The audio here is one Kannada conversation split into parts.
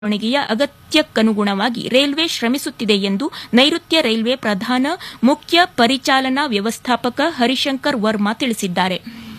ಬೆಳವಣಿಗೆಯ ಅಗತ್ಯಕ್ಕನುಗುಣವಾಗಿ ರೈಲ್ವೆ ಶ್ರಮಿಸುತ್ತಿದೆ ಎಂದು ನೈಋತ್ಯ ರೈಲ್ವೆ ಪ್ರಧಾನ ಮುಖ್ಯ ಪರಿಚಾಲನಾ ವ್ಯವಸ್ಥಾಪಕ ಹರಿಶಂಕರ್ ವರ್ಮಾ ತಿಳಿಸಿದ್ದಾರೆ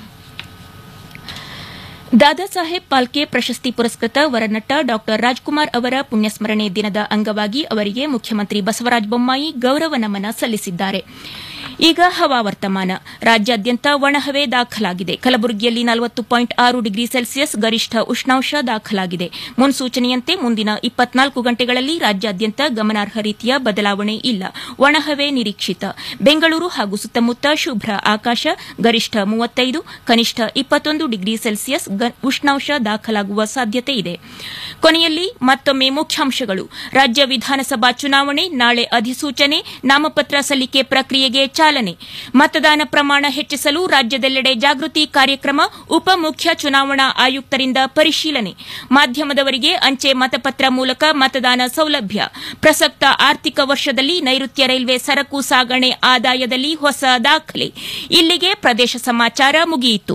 ದಾದಾ ಸಾಹೇಬ್ ಪಾಲ್ಕೆ ಪ್ರಶಸ್ತಿ ಪುರಸ್ಕೃತ ವರನಟ ಡಾ ರಾಜ್ಕುಮಾರ್ ಅವರ ಪುಣ್ಯಸ್ಮರಣೆ ದಿನದ ಅಂಗವಾಗಿ ಅವರಿಗೆ ಮುಖ್ಯಮಂತ್ರಿ ಬಸವರಾಜ ಬೊಮ್ಮಾಯಿ ಗೌರವ ನಮನ ಸಲ್ಲಿಸಿದ್ದಾರೆ ಈಗ ಹವಾವರ್ತಮಾನ ರಾಜ್ಯಾದ್ಯಂತ ಒಣಹವೆ ದಾಖಲಾಗಿದೆ ಕಲಬುರಗಿಯಲ್ಲಿ ನಲವತ್ತು ಪಾಯಿಂಟ್ ಆರು ಡಿಗ್ರಿ ಸೆಲ್ಸಿಯಸ್ ಗರಿಷ್ಠ ಉಷ್ಣಾಂಶ ದಾಖಲಾಗಿದೆ ಮುನ್ಸೂಚನೆಯಂತೆ ಮುಂದಿನ ಇಪ್ಪತ್ನಾಲ್ಕು ಗಂಟೆಗಳಲ್ಲಿ ರಾಜ್ಯಾದ್ಯಂತ ಗಮನಾರ್ಹ ರೀತಿಯ ಬದಲಾವಣೆ ಇಲ್ಲ ಒಣಹವೆ ನಿರೀಕ್ಷಿತ ಬೆಂಗಳೂರು ಹಾಗೂ ಸುತ್ತಮುತ್ತ ಶುಭ್ರ ಆಕಾಶ ಗರಿಷ್ಠ ಮೂವತ್ತೈದು ಕನಿಷ್ಠ ಇಪ್ಪತ್ತೊಂದು ಡಿಗ್ರಿ ಸೆಲ್ಸಿಯಸ್ ಉಷ್ಣಾಂಶ ದಾಖಲಾಗುವ ಸಾಧ್ಯತೆ ಇದೆ ಕೊನೆಯಲ್ಲಿ ಮತ್ತೊಮ್ಮೆ ಮುಖ್ಯಾಂಶಗಳು ರಾಜ್ಯ ವಿಧಾನಸಭಾ ಚುನಾವಣೆ ನಾಳೆ ಅಧಿಸೂಚನೆ ನಾಮಪತ್ರ ಸಲ್ಲಿಕೆ ಪ್ರಕ್ರಿಯೆಗೆ ಚಾಲನೆ ಮತದಾನ ಪ್ರಮಾಣ ಹೆಚ್ಚಿಸಲು ರಾಜ್ಯದೆಲ್ಲೆಡೆ ಜಾಗೃತಿ ಕಾರ್ಯಕ್ರಮ ಉಪಮುಖ್ಯ ಚುನಾವಣಾ ಆಯುಕ್ತರಿಂದ ಪರಿಶೀಲನೆ ಮಾಧ್ಯಮದವರಿಗೆ ಅಂಚೆ ಮತಪತ್ರ ಮೂಲಕ ಮತದಾನ ಸೌಲಭ್ಯ ಪ್ರಸಕ್ತ ಆರ್ಥಿಕ ವರ್ಷದಲ್ಲಿ ನೈಋತ್ಯ ರೈಲ್ವೆ ಸರಕು ಸಾಗಣೆ ಆದಾಯದಲ್ಲಿ ಹೊಸ ದಾಖಲೆ ಇಲ್ಲಿಗೆ ಪ್ರದೇಶ ಸಮಾಚಾರ ಮುಗಿಯಿತು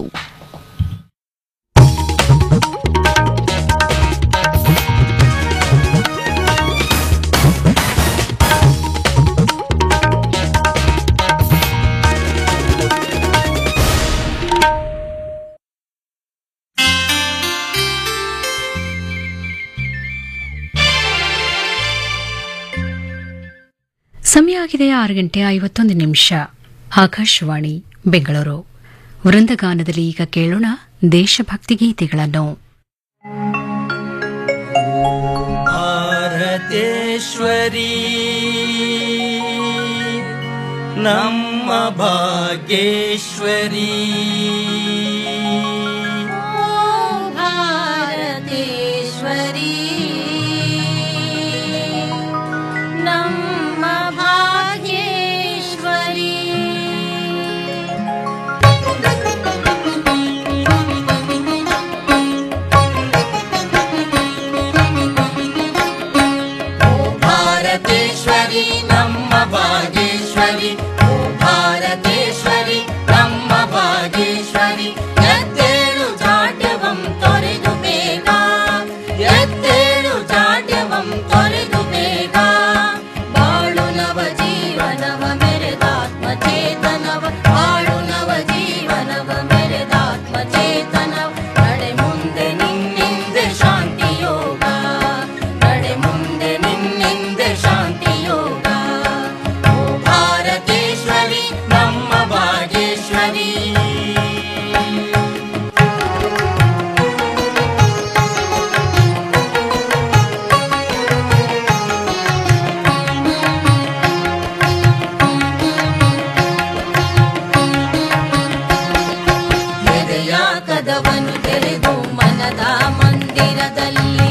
ಸಮಯ ಆಗಿದೆ ಆರು ಗಂಟೆ ಐವತ್ತೊಂದು ನಿಮಿಷ ಆಕಾಶವಾಣಿ ಬೆಂಗಳೂರು ವೃಂದಗಾನದಲ್ಲಿ ಈಗ ಕೇಳೋಣ ದೇಶಭಕ್ತಿ ಗೀತೆಗಳನ್ನು ಭಾರತೇಶ್ವರಿ ನಮ್ಮ ಭಾಗ್ಯೇಶ್ವರಿ ಭಾರತೇಶ್ವರಿ ನಮ್ಮ ಭಾಗ್ಯೇಶ್ವರಿ ಭಾರತೇಶ್ವರಿ ನಮ್ಮ ಭಾಗ್ಯೇಶ್ವರಿ ಓ ಭಾರತೇಶ್ವರಿ ನಮ್ಮ ಭಾಗ್ಯೇಶ್ವರಿ ಎದ್ದೇಳು ಜಾಡ್ಯವಂ ತೊರೆದು ಬೇಗ ಎದ್ದೇಳು ಜಾಡ್ಯವಂ ತೊರೆದು ಬೇಗ ಬಾಳು ನವ ಜೀವನವ ಮೆರೆದಾತ್ಮ ಚೇತನವ ಬಾಳು ನವ ಜೀವನವ ಮೆರೆದಾತ್ಮ ಚೇತನವ ನಡೆ ಮುಂದೆ ನಿನ್ನಿಂದೆ ಶಾಂತಿ ಯೋಗ ನಡೆ ಮುಂದೆ ನಿನ್ನಿಂದೆ ಶಾಂತಿ ಯೋಗ ಓ ಭಾರತೇಶ್ವರಿ ನಮ್ಮ ಭಾಗ್ಯೇಶ್ವರಿ ಎದೆಯ ಕದವನ್ನು ತೆರೆದು ಮನದ ಮಂದಿರದಲ್ಲಿ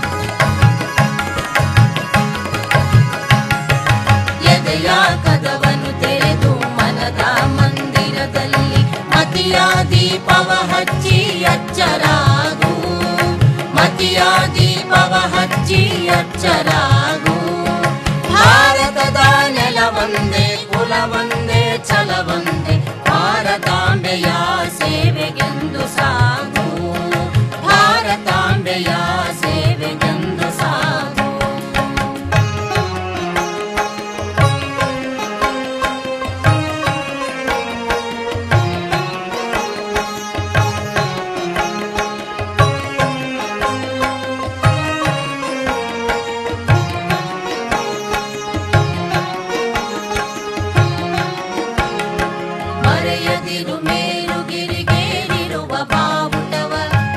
ಎದೆಯ ಕದವನ್ನು ತೆರೆದು ಮನದ ಮಂದಿರದಲ್ಲಿ ಮತಿಯ ದೀಪವ ಹಚ್ಚಿ ಎಚ್ಚರಾಗು ಮತಿಯ ದೀಪವ ಹಚ್ಚಿ ಎಚ್ಚರಾಗು ಭಾರತದ ನೆಲವೊಂದೇ ಕುಲವೊಂದೇ ಛಲವೊಂದೇ ಭಾರತಾಂಬೆಯ ಸೇವೆಗೆಂದು ಸಾಗು ಭಾರತಾಂಬೆಯ ಸೇವೆಗೆಂದು ಸಾಗು ಮರೆಯದಿರು ಮೇಲುಗಿರಿಗೇರಿರುವ ಬಾವುಟವ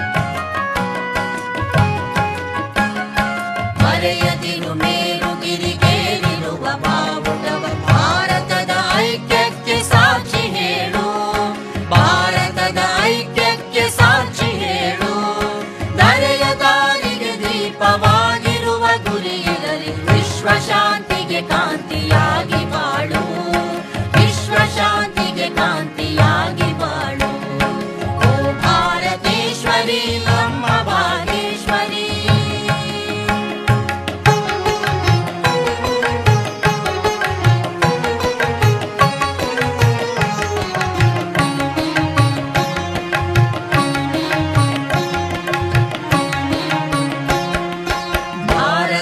ಮರೆಯದಿರು ಮೇಲುಗಿರಿಗೇರಿರುವ ಬಾವುಟವ ಭಾರತದ ಐಕ್ಯಕ್ಕೆ ಸಾಕ್ಷಿ ಹೇಳು ಭಾರತದ ಐಕ್ಯಕ್ಕೆ ಸಾಕ್ಷಿ ಹೇಳು ಧರೆಯ ದಾರಿಗೆ ದೀಪವಾಗಿರುವ ಗುರಿಯಿರಲಿ ವಿಶ್ವ ಶಾಂತಿಗೆ ಕಾಂತಿಯಾಗಿ ಬಾಳು ವಿಶ್ವ ಶಾಂತಿಗೆ ಕಾಂತಿಯಾಗಿ ಬಾಳು ಓ ಭಾರತೇಶ್ವರಿ ನಮ್ಮ ಭಾಗೇಶ್ವರಿ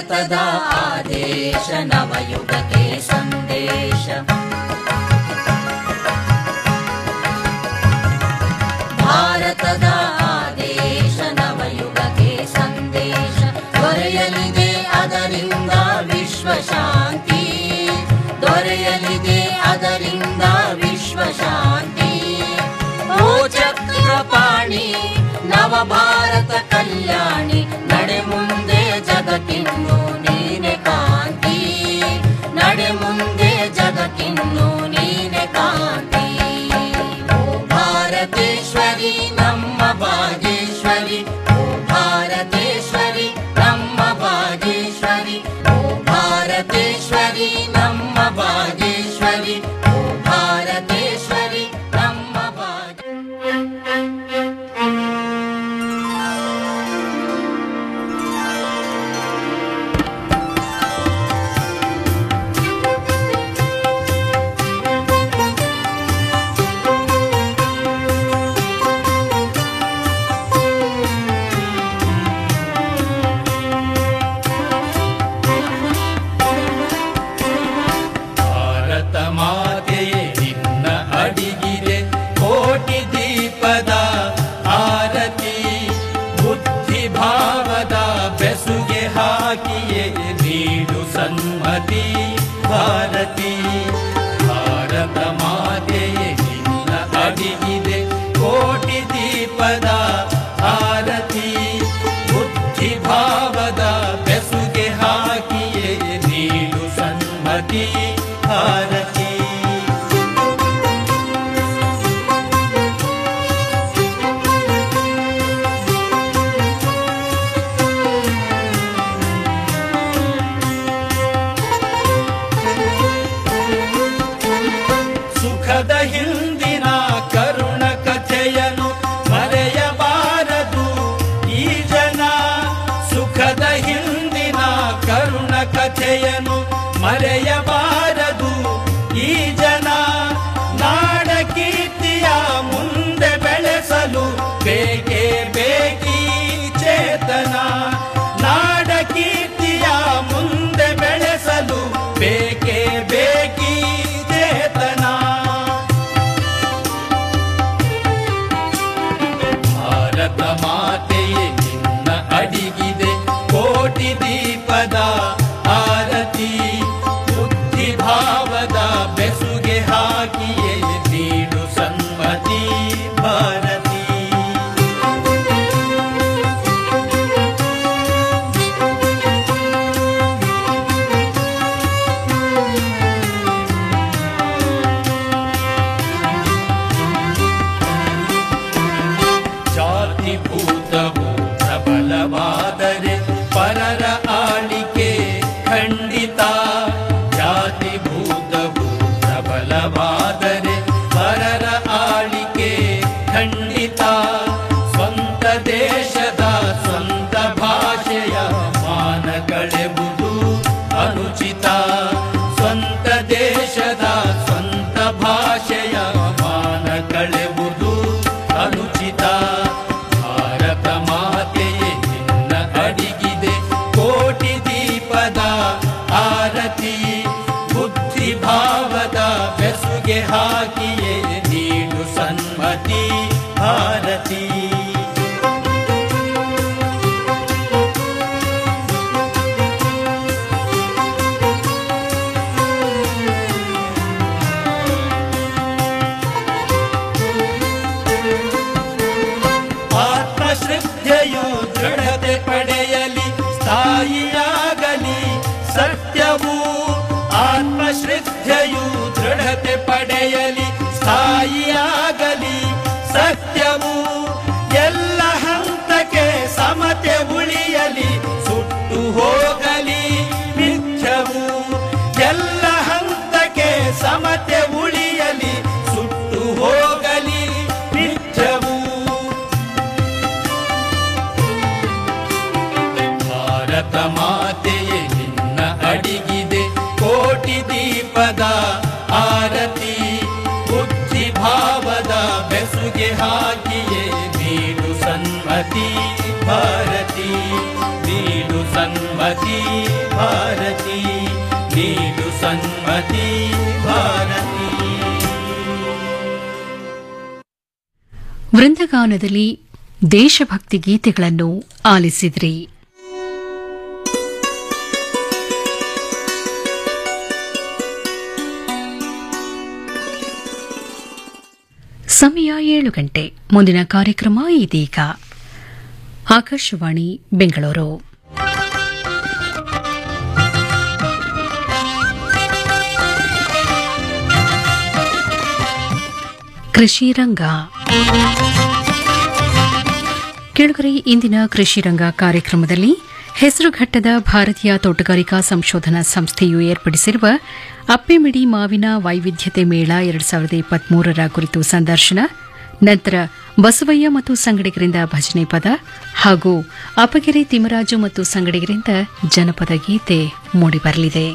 ಭಾರತದ ಆದೇಶ ನವಯುಗಕ್ಕೆ ಸಂದೇಶ ಭಾರತದ ಆದೇಶ ನವಯುಗಕ್ಕೆ ಸಂದೇಶ ದೊರೆಯಲಿದೆ ಅದರಿಂದ ವಿಶ್ವ ಶಾಂತಿ ದೊರೆಯಲಿದೆ ಅದರಿಂದ ವಿಶ್ವ ಶಾಂತಿ ಓ ಚಕ್ರಪಾಣಿ ನವ ಭಾರತ ಕಲ್ಯಾಣಿ ನಡೆ ಮುಂದೆ ಜಗಕ್ಕಿನ್ನು ನೀನೆ ಕಾಂತಿ ನಡೆ ಮುಂದೆ ಜಗಕ್ಕಿನ್ನು ನೀನೆ ಕಾಂತಿ ಓ ಭಾರತೇಶ್ವರಿ ನಮ್ಮ ಭಾಗೇಶ್ವರಿ ಓ ಭಾರತೇಶ್ವರಿ ನಮ್ಮ ಭಾಗೇಶ್ವರಿ ಓ ಭಾರತೇಶ್ವರಿ ನಮ್ಮ ಭಾಗೇಶ್ವರಿ ಓ ಭಾರತೇಶ್ವರಿ ನಮ್ಮ ಭಾಗ್ಯ ಭಾರತ ಮಾತೆಯೇ ನಿನ್ನ ಅಡಿಗಿದೆ ಕೋಟಿ ದೀಪದ ಆರತಿ ಬುದ್ಧಿ ಭಾವದ ಬೆಸುಗೆ ಹಾಕಿಯೇ ನೀಡು ಸನ್ಮತಿ ಭಾರತಿ ಭಾರತ ಮಾತೆಯೇ ನಿನ್ನ ಅಡಿಗಿದೆ ಕೋಟಿ ದೀಪದ ಆರತಿ ಬುದ್ಧಿ ಭಾವದ ಬೆಸುಗೆ ಹಾಕಿಯೇ ನೀಡು ಸನ್ಮತಿ ಭಾರತಿ ಸುಖದ ಹಿಂದಿನ ಕರುಣ ಕಥೆಯನ್ನು ಮರೆಯಬಾರದು ಈ ಜನ ಸುಖದ ಹಿಂದಿನ ಕರುಣ ಕಥೆಯನ್ನು ಮರೆಯಬಾರದು ಈ ಜನ ನಾಡ ಕೀರ್ತಿಯ ಮುಂದೆ ಬೆಳೆಸಲು ಬೇಕೇ ಬೇಕಿ ಚೇತನ ನಾಡ ಕೀರ್ತಿಯ ಮುಂದೆ ಬೆಳೆಸಲು ಬೇಕೇ ಬೇಕಿ ಚೇತನ ಭಾರತ ಮಾತೆಯೇ ನಿನ್ನ ಅಡಿಗಿದೆ ಕೋಟಿ ದೀಪದ ಆರತಿ ಬುದ್ಧಿ ಭಾವದ ಬೆಸುಗೆ ಹಾಕಿಯೇ ನೀಡು ಸನ್ಮತಿ ಭಾರತಿ ಜಾತಿ ಭೂತವು ಪ್ರಬಲವಾದರೆ ಪರರ ಆಳಿಕೆ ಖಂಡಿತ ಜಾತಿ ಭೂತವು ಪ್ರಬಲವಾದರೆ ಪರರ ಆಳಿಕೆ ಖಂಡಿತ ಸ್ವಂತ ದೇಶದ ಸ್ವಂತ ಭಾಷೆಯ ಮಾನ ಕಳೆಬುದು ಅನುಚಿತ ಸ್ವಂತ ದೇಶದ ಸ್ವಂತ ಭಾಷೆಯ ಮಾನ ಕಳೆಬುದು ಅನುಚಿತ ಭಾರತ ಮಾತೆಯೇ ನಿನ್ನ ಅಡಿಗಿದೆ ಕೋಟಿ ದೀಪದ ಆರತಿ ಬುದ್ಧಿ ಭಾವದ ಬೆಸುಗೆ ಹಾಕಿಯೇ ನೀಡು ಸನ್ಮತಿ ಭಾರತಿ ಆತ್ಮಶ್ರದ್ಧೆಯು ದೃಢತೆ ಪಡೆಯಲಿ ಸ್ಥಾಯಿಯಾಗಲಿ ಸತ್ಯವು ಆತ್ಮಶ್ರದ್ಧೆಯು ದೃಢತೆ ಪಡೆಯಲಿ ಸ್ಥಾಯಿಯಾಗಲಿ ಸತ್ಯವು ಎಲ್ಲ ಹಂತಕ್ಕೆ ಸಮತೆ ಉಳಿಯಲಿ ಸುಟ್ಟು ಹೋಗಲಿ ಮಿಥ್ಯವು ಎಲ್ಲ ಹಂತಕ್ಕೆ ಸಮತೆ ಉಳಿಯಲಿ ಸುಟ್ಟು ಹೋಗಲಿ ಮಿಥ್ಯವು ಭಾರತ ಮಾತೆಯೇ ನಿನ್ನ ಅಡಿಗಿದೆ ಕೋಟಿ ದೀಪದ ಆರತಿ ಬುದ್ಧಿ ಭಾವದ ಬೆಸುಗೆ ಹಾಕಿಯೇ ನೀಡು ಸನ್ಮತಿ ಭಾರತಿ ನೀಡು ಸನ್ಮತಿ ಸಮ್ಮತಿ ಭಾರತಿ ನೀಡು ಸನ್ಮತಿ ಭಾರತಿ ವೃಂದಗಾನದಲ್ಲಿ ದೇಶಭಕ್ತಿ ಗೀತೆಗಳನ್ನು ಆಲಿಸಿದ್ರಿ ಸಮಯ ಏಳು ಗಂಟೆ ಮುಂದಿನ ಕಾರ್ಯಕ್ರಮ ಇದೀಗ ಆಕಾಶವಾಣಿ ಬೆಂಗಳೂರು ಕೃಷಿ ರಂಗ ಕೆಳಗರೆ ಇಂದಿನ ಕೃಷಿ ರಂಗ ಕಾರ್ಯಕ್ರಮದಲ್ಲಿ ಹೆಸರುಘಟ್ಟದ ಭಾರತೀಯ ತೋಟಗಾರಿಕಾ ಸಂಶೋಧನಾ ಸಂಸ್ಥೆಯು ಏರ್ಪಡಿಸಿರುವ ಅಪ್ಪೆಮಿಡಿ ಮಾವಿನ ವೈವಿಧ್ಯತೆ ಮೇಳ ಎರಡು ಸಾವಿರದ ಇಪ್ಪತ್ಮೂರರ ಕುರಿತು ಸಂದರ್ಶನ ನಂತರ ಬಸವಯ್ಯ ಮತ್ತು ಸಂಗಡಿಗರಿಂದ ಭಜನೆ ಪದ ಹಾಗೂ ಅಪಗೆರೆ ತಿಮರಾಜು ಮತ್ತು ಸಂಗಡಿಗರಿಂದ ಜನಪದ ಗೀತೆ ಮೂಡಿಬರಲಿದೆ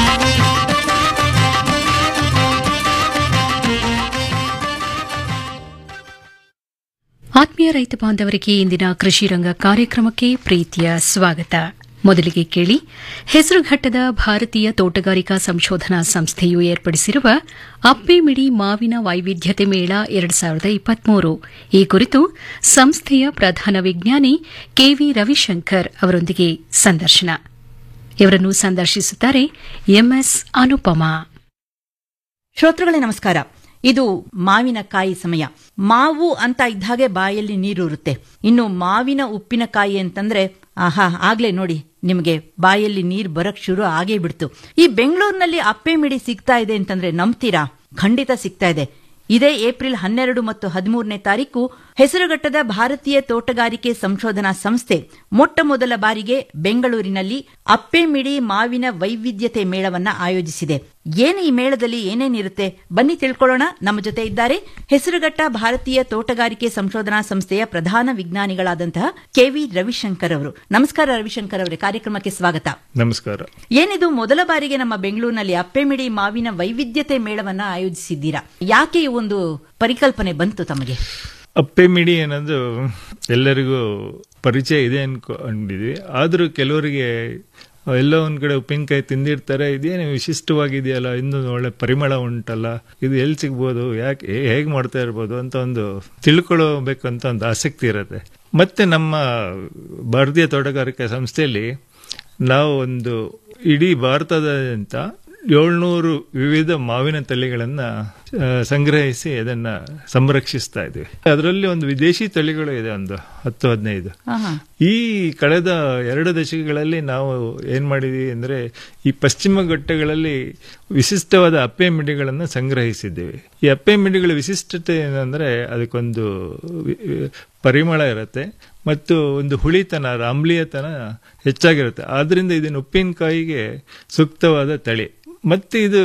ಆತ್ಮೀಯ ರೈತ ಬಾಂಧವರಿಗೆ ಇಂದಿನ ಕೃಷಿ ರಂಗ ಕಾರ್ಯಕ್ರಮಕ್ಕೆ ಪ್ರೀತಿಯ ಸ್ವಾಗತ ಮೊದಲಿಗೆ ಕೇಳಿ ಹೆಸರುಘಟ್ಟದ ಭಾರತೀಯ ತೋಟಗಾರಿಕಾ ಸಂಶೋಧನಾ ಸಂಸ್ಥೆಯು ಏರ್ಪಡಿಸಿರುವ ಅಪ್ಪೆಮಿಡಿ ಮಾವಿನ ವೈವಿಧ್ಯತೆ ಮೇಳ ಎರಡು ಸಾವಿರದ ಇಪ್ಪತ್ಮೂರು ಈ ಕುರಿತು ಸಂಸ್ಥೆಯ ಪ್ರಧಾನ ವಿಜ್ಞಾನಿ ಕೆವಿ ರವಿಶಂಕರ್ ಅವರೊಂದಿಗೆ ಸಂದರ್ಶನ ಇವರನ್ನು ಸಂದರ್ಶಿಸುತ್ತಾರೆ ಎಂಎಸ್ ಅನುಪಮಾ ಶ್ರೋತೃಗಳೇ ನಮಸ್ಕಾರ ಇದು ಮಾವಿನಕಾಯಿ ಸಮಯ ಮಾವು ಅಂತ ಇದ್ದಾಗೆ ಬಾಯಲ್ಲಿ ನೀರೂರುತ್ತೆ ಇನ್ನು ಮಾವಿನ ಉಪ್ಪಿನಕಾಯಿ ಅಂತಂದ್ರೆ ಆಹಾ ಆಗ್ಲೇ ನೋಡಿ ನಿಮಗೆ ಬಾಯಲ್ಲಿ ನೀರು ಬರಕ್ ಶುರು ಆಗೇ ಬಿಡ್ತು ಈ ಬೆಂಗಳೂರಿನಲ್ಲಿ ಅಪ್ಪೆ ಮಿಡಿ ಸಿಗ್ತಾ ಇದೆ ಅಂತಂದ್ರೆ ನಂಬ್ತೀರಾ ಖಂಡಿತ ಸಿಗ್ತಾ ಇದೆ ಇದೇ ಏಪ್ರಿಲ್ ಹನ್ನೆರಡು ಮತ್ತು ಹದಿಮೂರನೇ ತಾರೀಕು ಹೆಸರುಘಟ್ಟದ ಭಾರತೀಯ ತೋಟಗಾರಿಕೆ ಸಂಶೋಧನಾ ಸಂಸ್ಥೆ ಮೊಟ್ಟ ಮೊದಲ ಬಾರಿಗೆ ಬೆಂಗಳೂರಿನಲ್ಲಿ ಅಪ್ಪೆಮಿಡಿ ಮಾವಿನ ವೈವಿಧ್ಯತೆ ಮೇಳವನ್ನ ಆಯೋಜಿಸಿದೆ ಏನು ಈ ಮೇಳದಲ್ಲಿ ಏನೇನಿರುತ್ತೆ ಬನ್ನಿ ತಿಳ್ಕೊಳ್ಳೋಣ ನಮ್ಮ ಜೊತೆ ಇದ್ದಾರೆ ಹೆಸರುಘಟ್ಟ ಭಾರತೀಯ ತೋಟಗಾರಿಕೆ ಸಂಶೋಧನಾ ಸಂಸ್ಥೆಯ ಪ್ರಧಾನ ವಿಜ್ಞಾನಿಗಳಾದಂತಹ ಕೆವಿ ರವಿಶಂಕರ್ ಅವರು ನಮಸ್ಕಾರ ರವಿಶಂಕರ್ ಅವರೇ ಕಾರ್ಯಕ್ರಮಕ್ಕೆ ಸ್ವಾಗತ ನಮಸ್ಕಾರ ಏನಿದು ಮೊದಲ ಬಾರಿಗೆ ನಮ್ಮ ಬೆಂಗಳೂರಿನಲ್ಲಿ ಅಪ್ಪೆಮಿಡಿ ಮಾವಿನ ವೈವಿಧ್ಯತೆ ಮೇಳವನ್ನ ಆಯೋಜಿಸಿದ್ದೀರಾ ಯಾಕೆ ಈ ಒಂದು ಪರಿಕಲ್ಪನೆ ಬಂತು ತಮಗೆ ಅಪ್ಪೆ ಮಿಡಿ ಅನ್ನೋದು ಎಲ್ಲರಿಗೂ ಪರಿಚಯ ಇದೆ ಅನ್ಕೊಂಡಿದ್ವಿ ಆದರೂ ಕೆಲವರಿಗೆ ಎಲ್ಲೋ ಒಂದ್ ಕಡೆ ಉಪ್ಪಿನಕಾಯಿ ತಿಂದಿರ್ತಾರೆ ಇದೇನು ವಿಶಿಷ್ಟವಾಗಿದೆಯಲ್ಲ ಇನ್ನೂ ಒಳ್ಳೆ ಪರಿಮಳ ಉಂಟಲ್ಲ ಇದು ಎಲ್ಲಿ ಸಿಗ್ಬೋದು ಯಾಕೆ ಹೇಗೆ ಮಾಡ್ತಾ ಇರ್ಬೋದು ಅಂತ ಒಂದು ತಿಳ್ಕೊಳ್ಬೇಕಂತ ಒಂದು ಆಸಕ್ತಿ ಇರುತ್ತೆ ಮತ್ತೆ ನಮ್ಮ ಭಾರತೀಯ ತೋಟಗಾರಿಕೆ ಸಂಸ್ಥೆಯಲ್ಲಿ ನಾವು ಒಂದು ಇಡೀ ಭಾರತದಾದ್ಯಂತ ಏಳ್ನೂರು ವಿವಿಧ ಮಾವಿನ ತಳಿಗಳನ್ನ ಆ, ಸಂಗ್ರಹಿಸಿ ಅದನ್ನ ಸಂರಕ್ಷಿಸ್ತಾ ಇದ್ವಿ ಅದರಲ್ಲಿ ಒಂದು ವಿದೇಶಿ ತಳಿಗಳು ಇದೆ ಒಂದು ಹತ್ತು ಹದಿನೈದು ಈ ಕಳೆದ ಎರಡು ದಶಕಗಳಲ್ಲಿ ನಾವು ಏನ್ ಮಾಡಿದ್ವಿ ಅಂದ್ರೆ ಈ ಪಶ್ಚಿಮ ಘಟ್ಟಗಳಲ್ಲಿ ವಿಶಿಷ್ಟವಾದ ಅಪ್ಪೆ ಮಿಡಿಗಳನ್ನು ಸಂಗ್ರಹಿಸಿದ್ದೇವೆ ಈ ಅಪ್ಪೆ ಮಿಡಿಗಳ ವಿಶಿಷ್ಟತೆ ಏನಂದ್ರೆ ಅದಕ್ಕೊಂದು ವಿ- ವಿ- ಪರಿಮಳ ಇರುತ್ತೆ ಮತ್ತು ಒಂದು ಹುಳಿತನ ಆಮ್ಲೀಯತನ ಹೆಚ್ಚಾಗಿರುತ್ತೆ ಆದ್ರಿಂದ ಇದನ್ನು ಉಪ್ಪಿನಕಾಯಿಗೆ ಸೂಕ್ತವಾದ ತಳಿ ಮತ್ತೆ ಇದು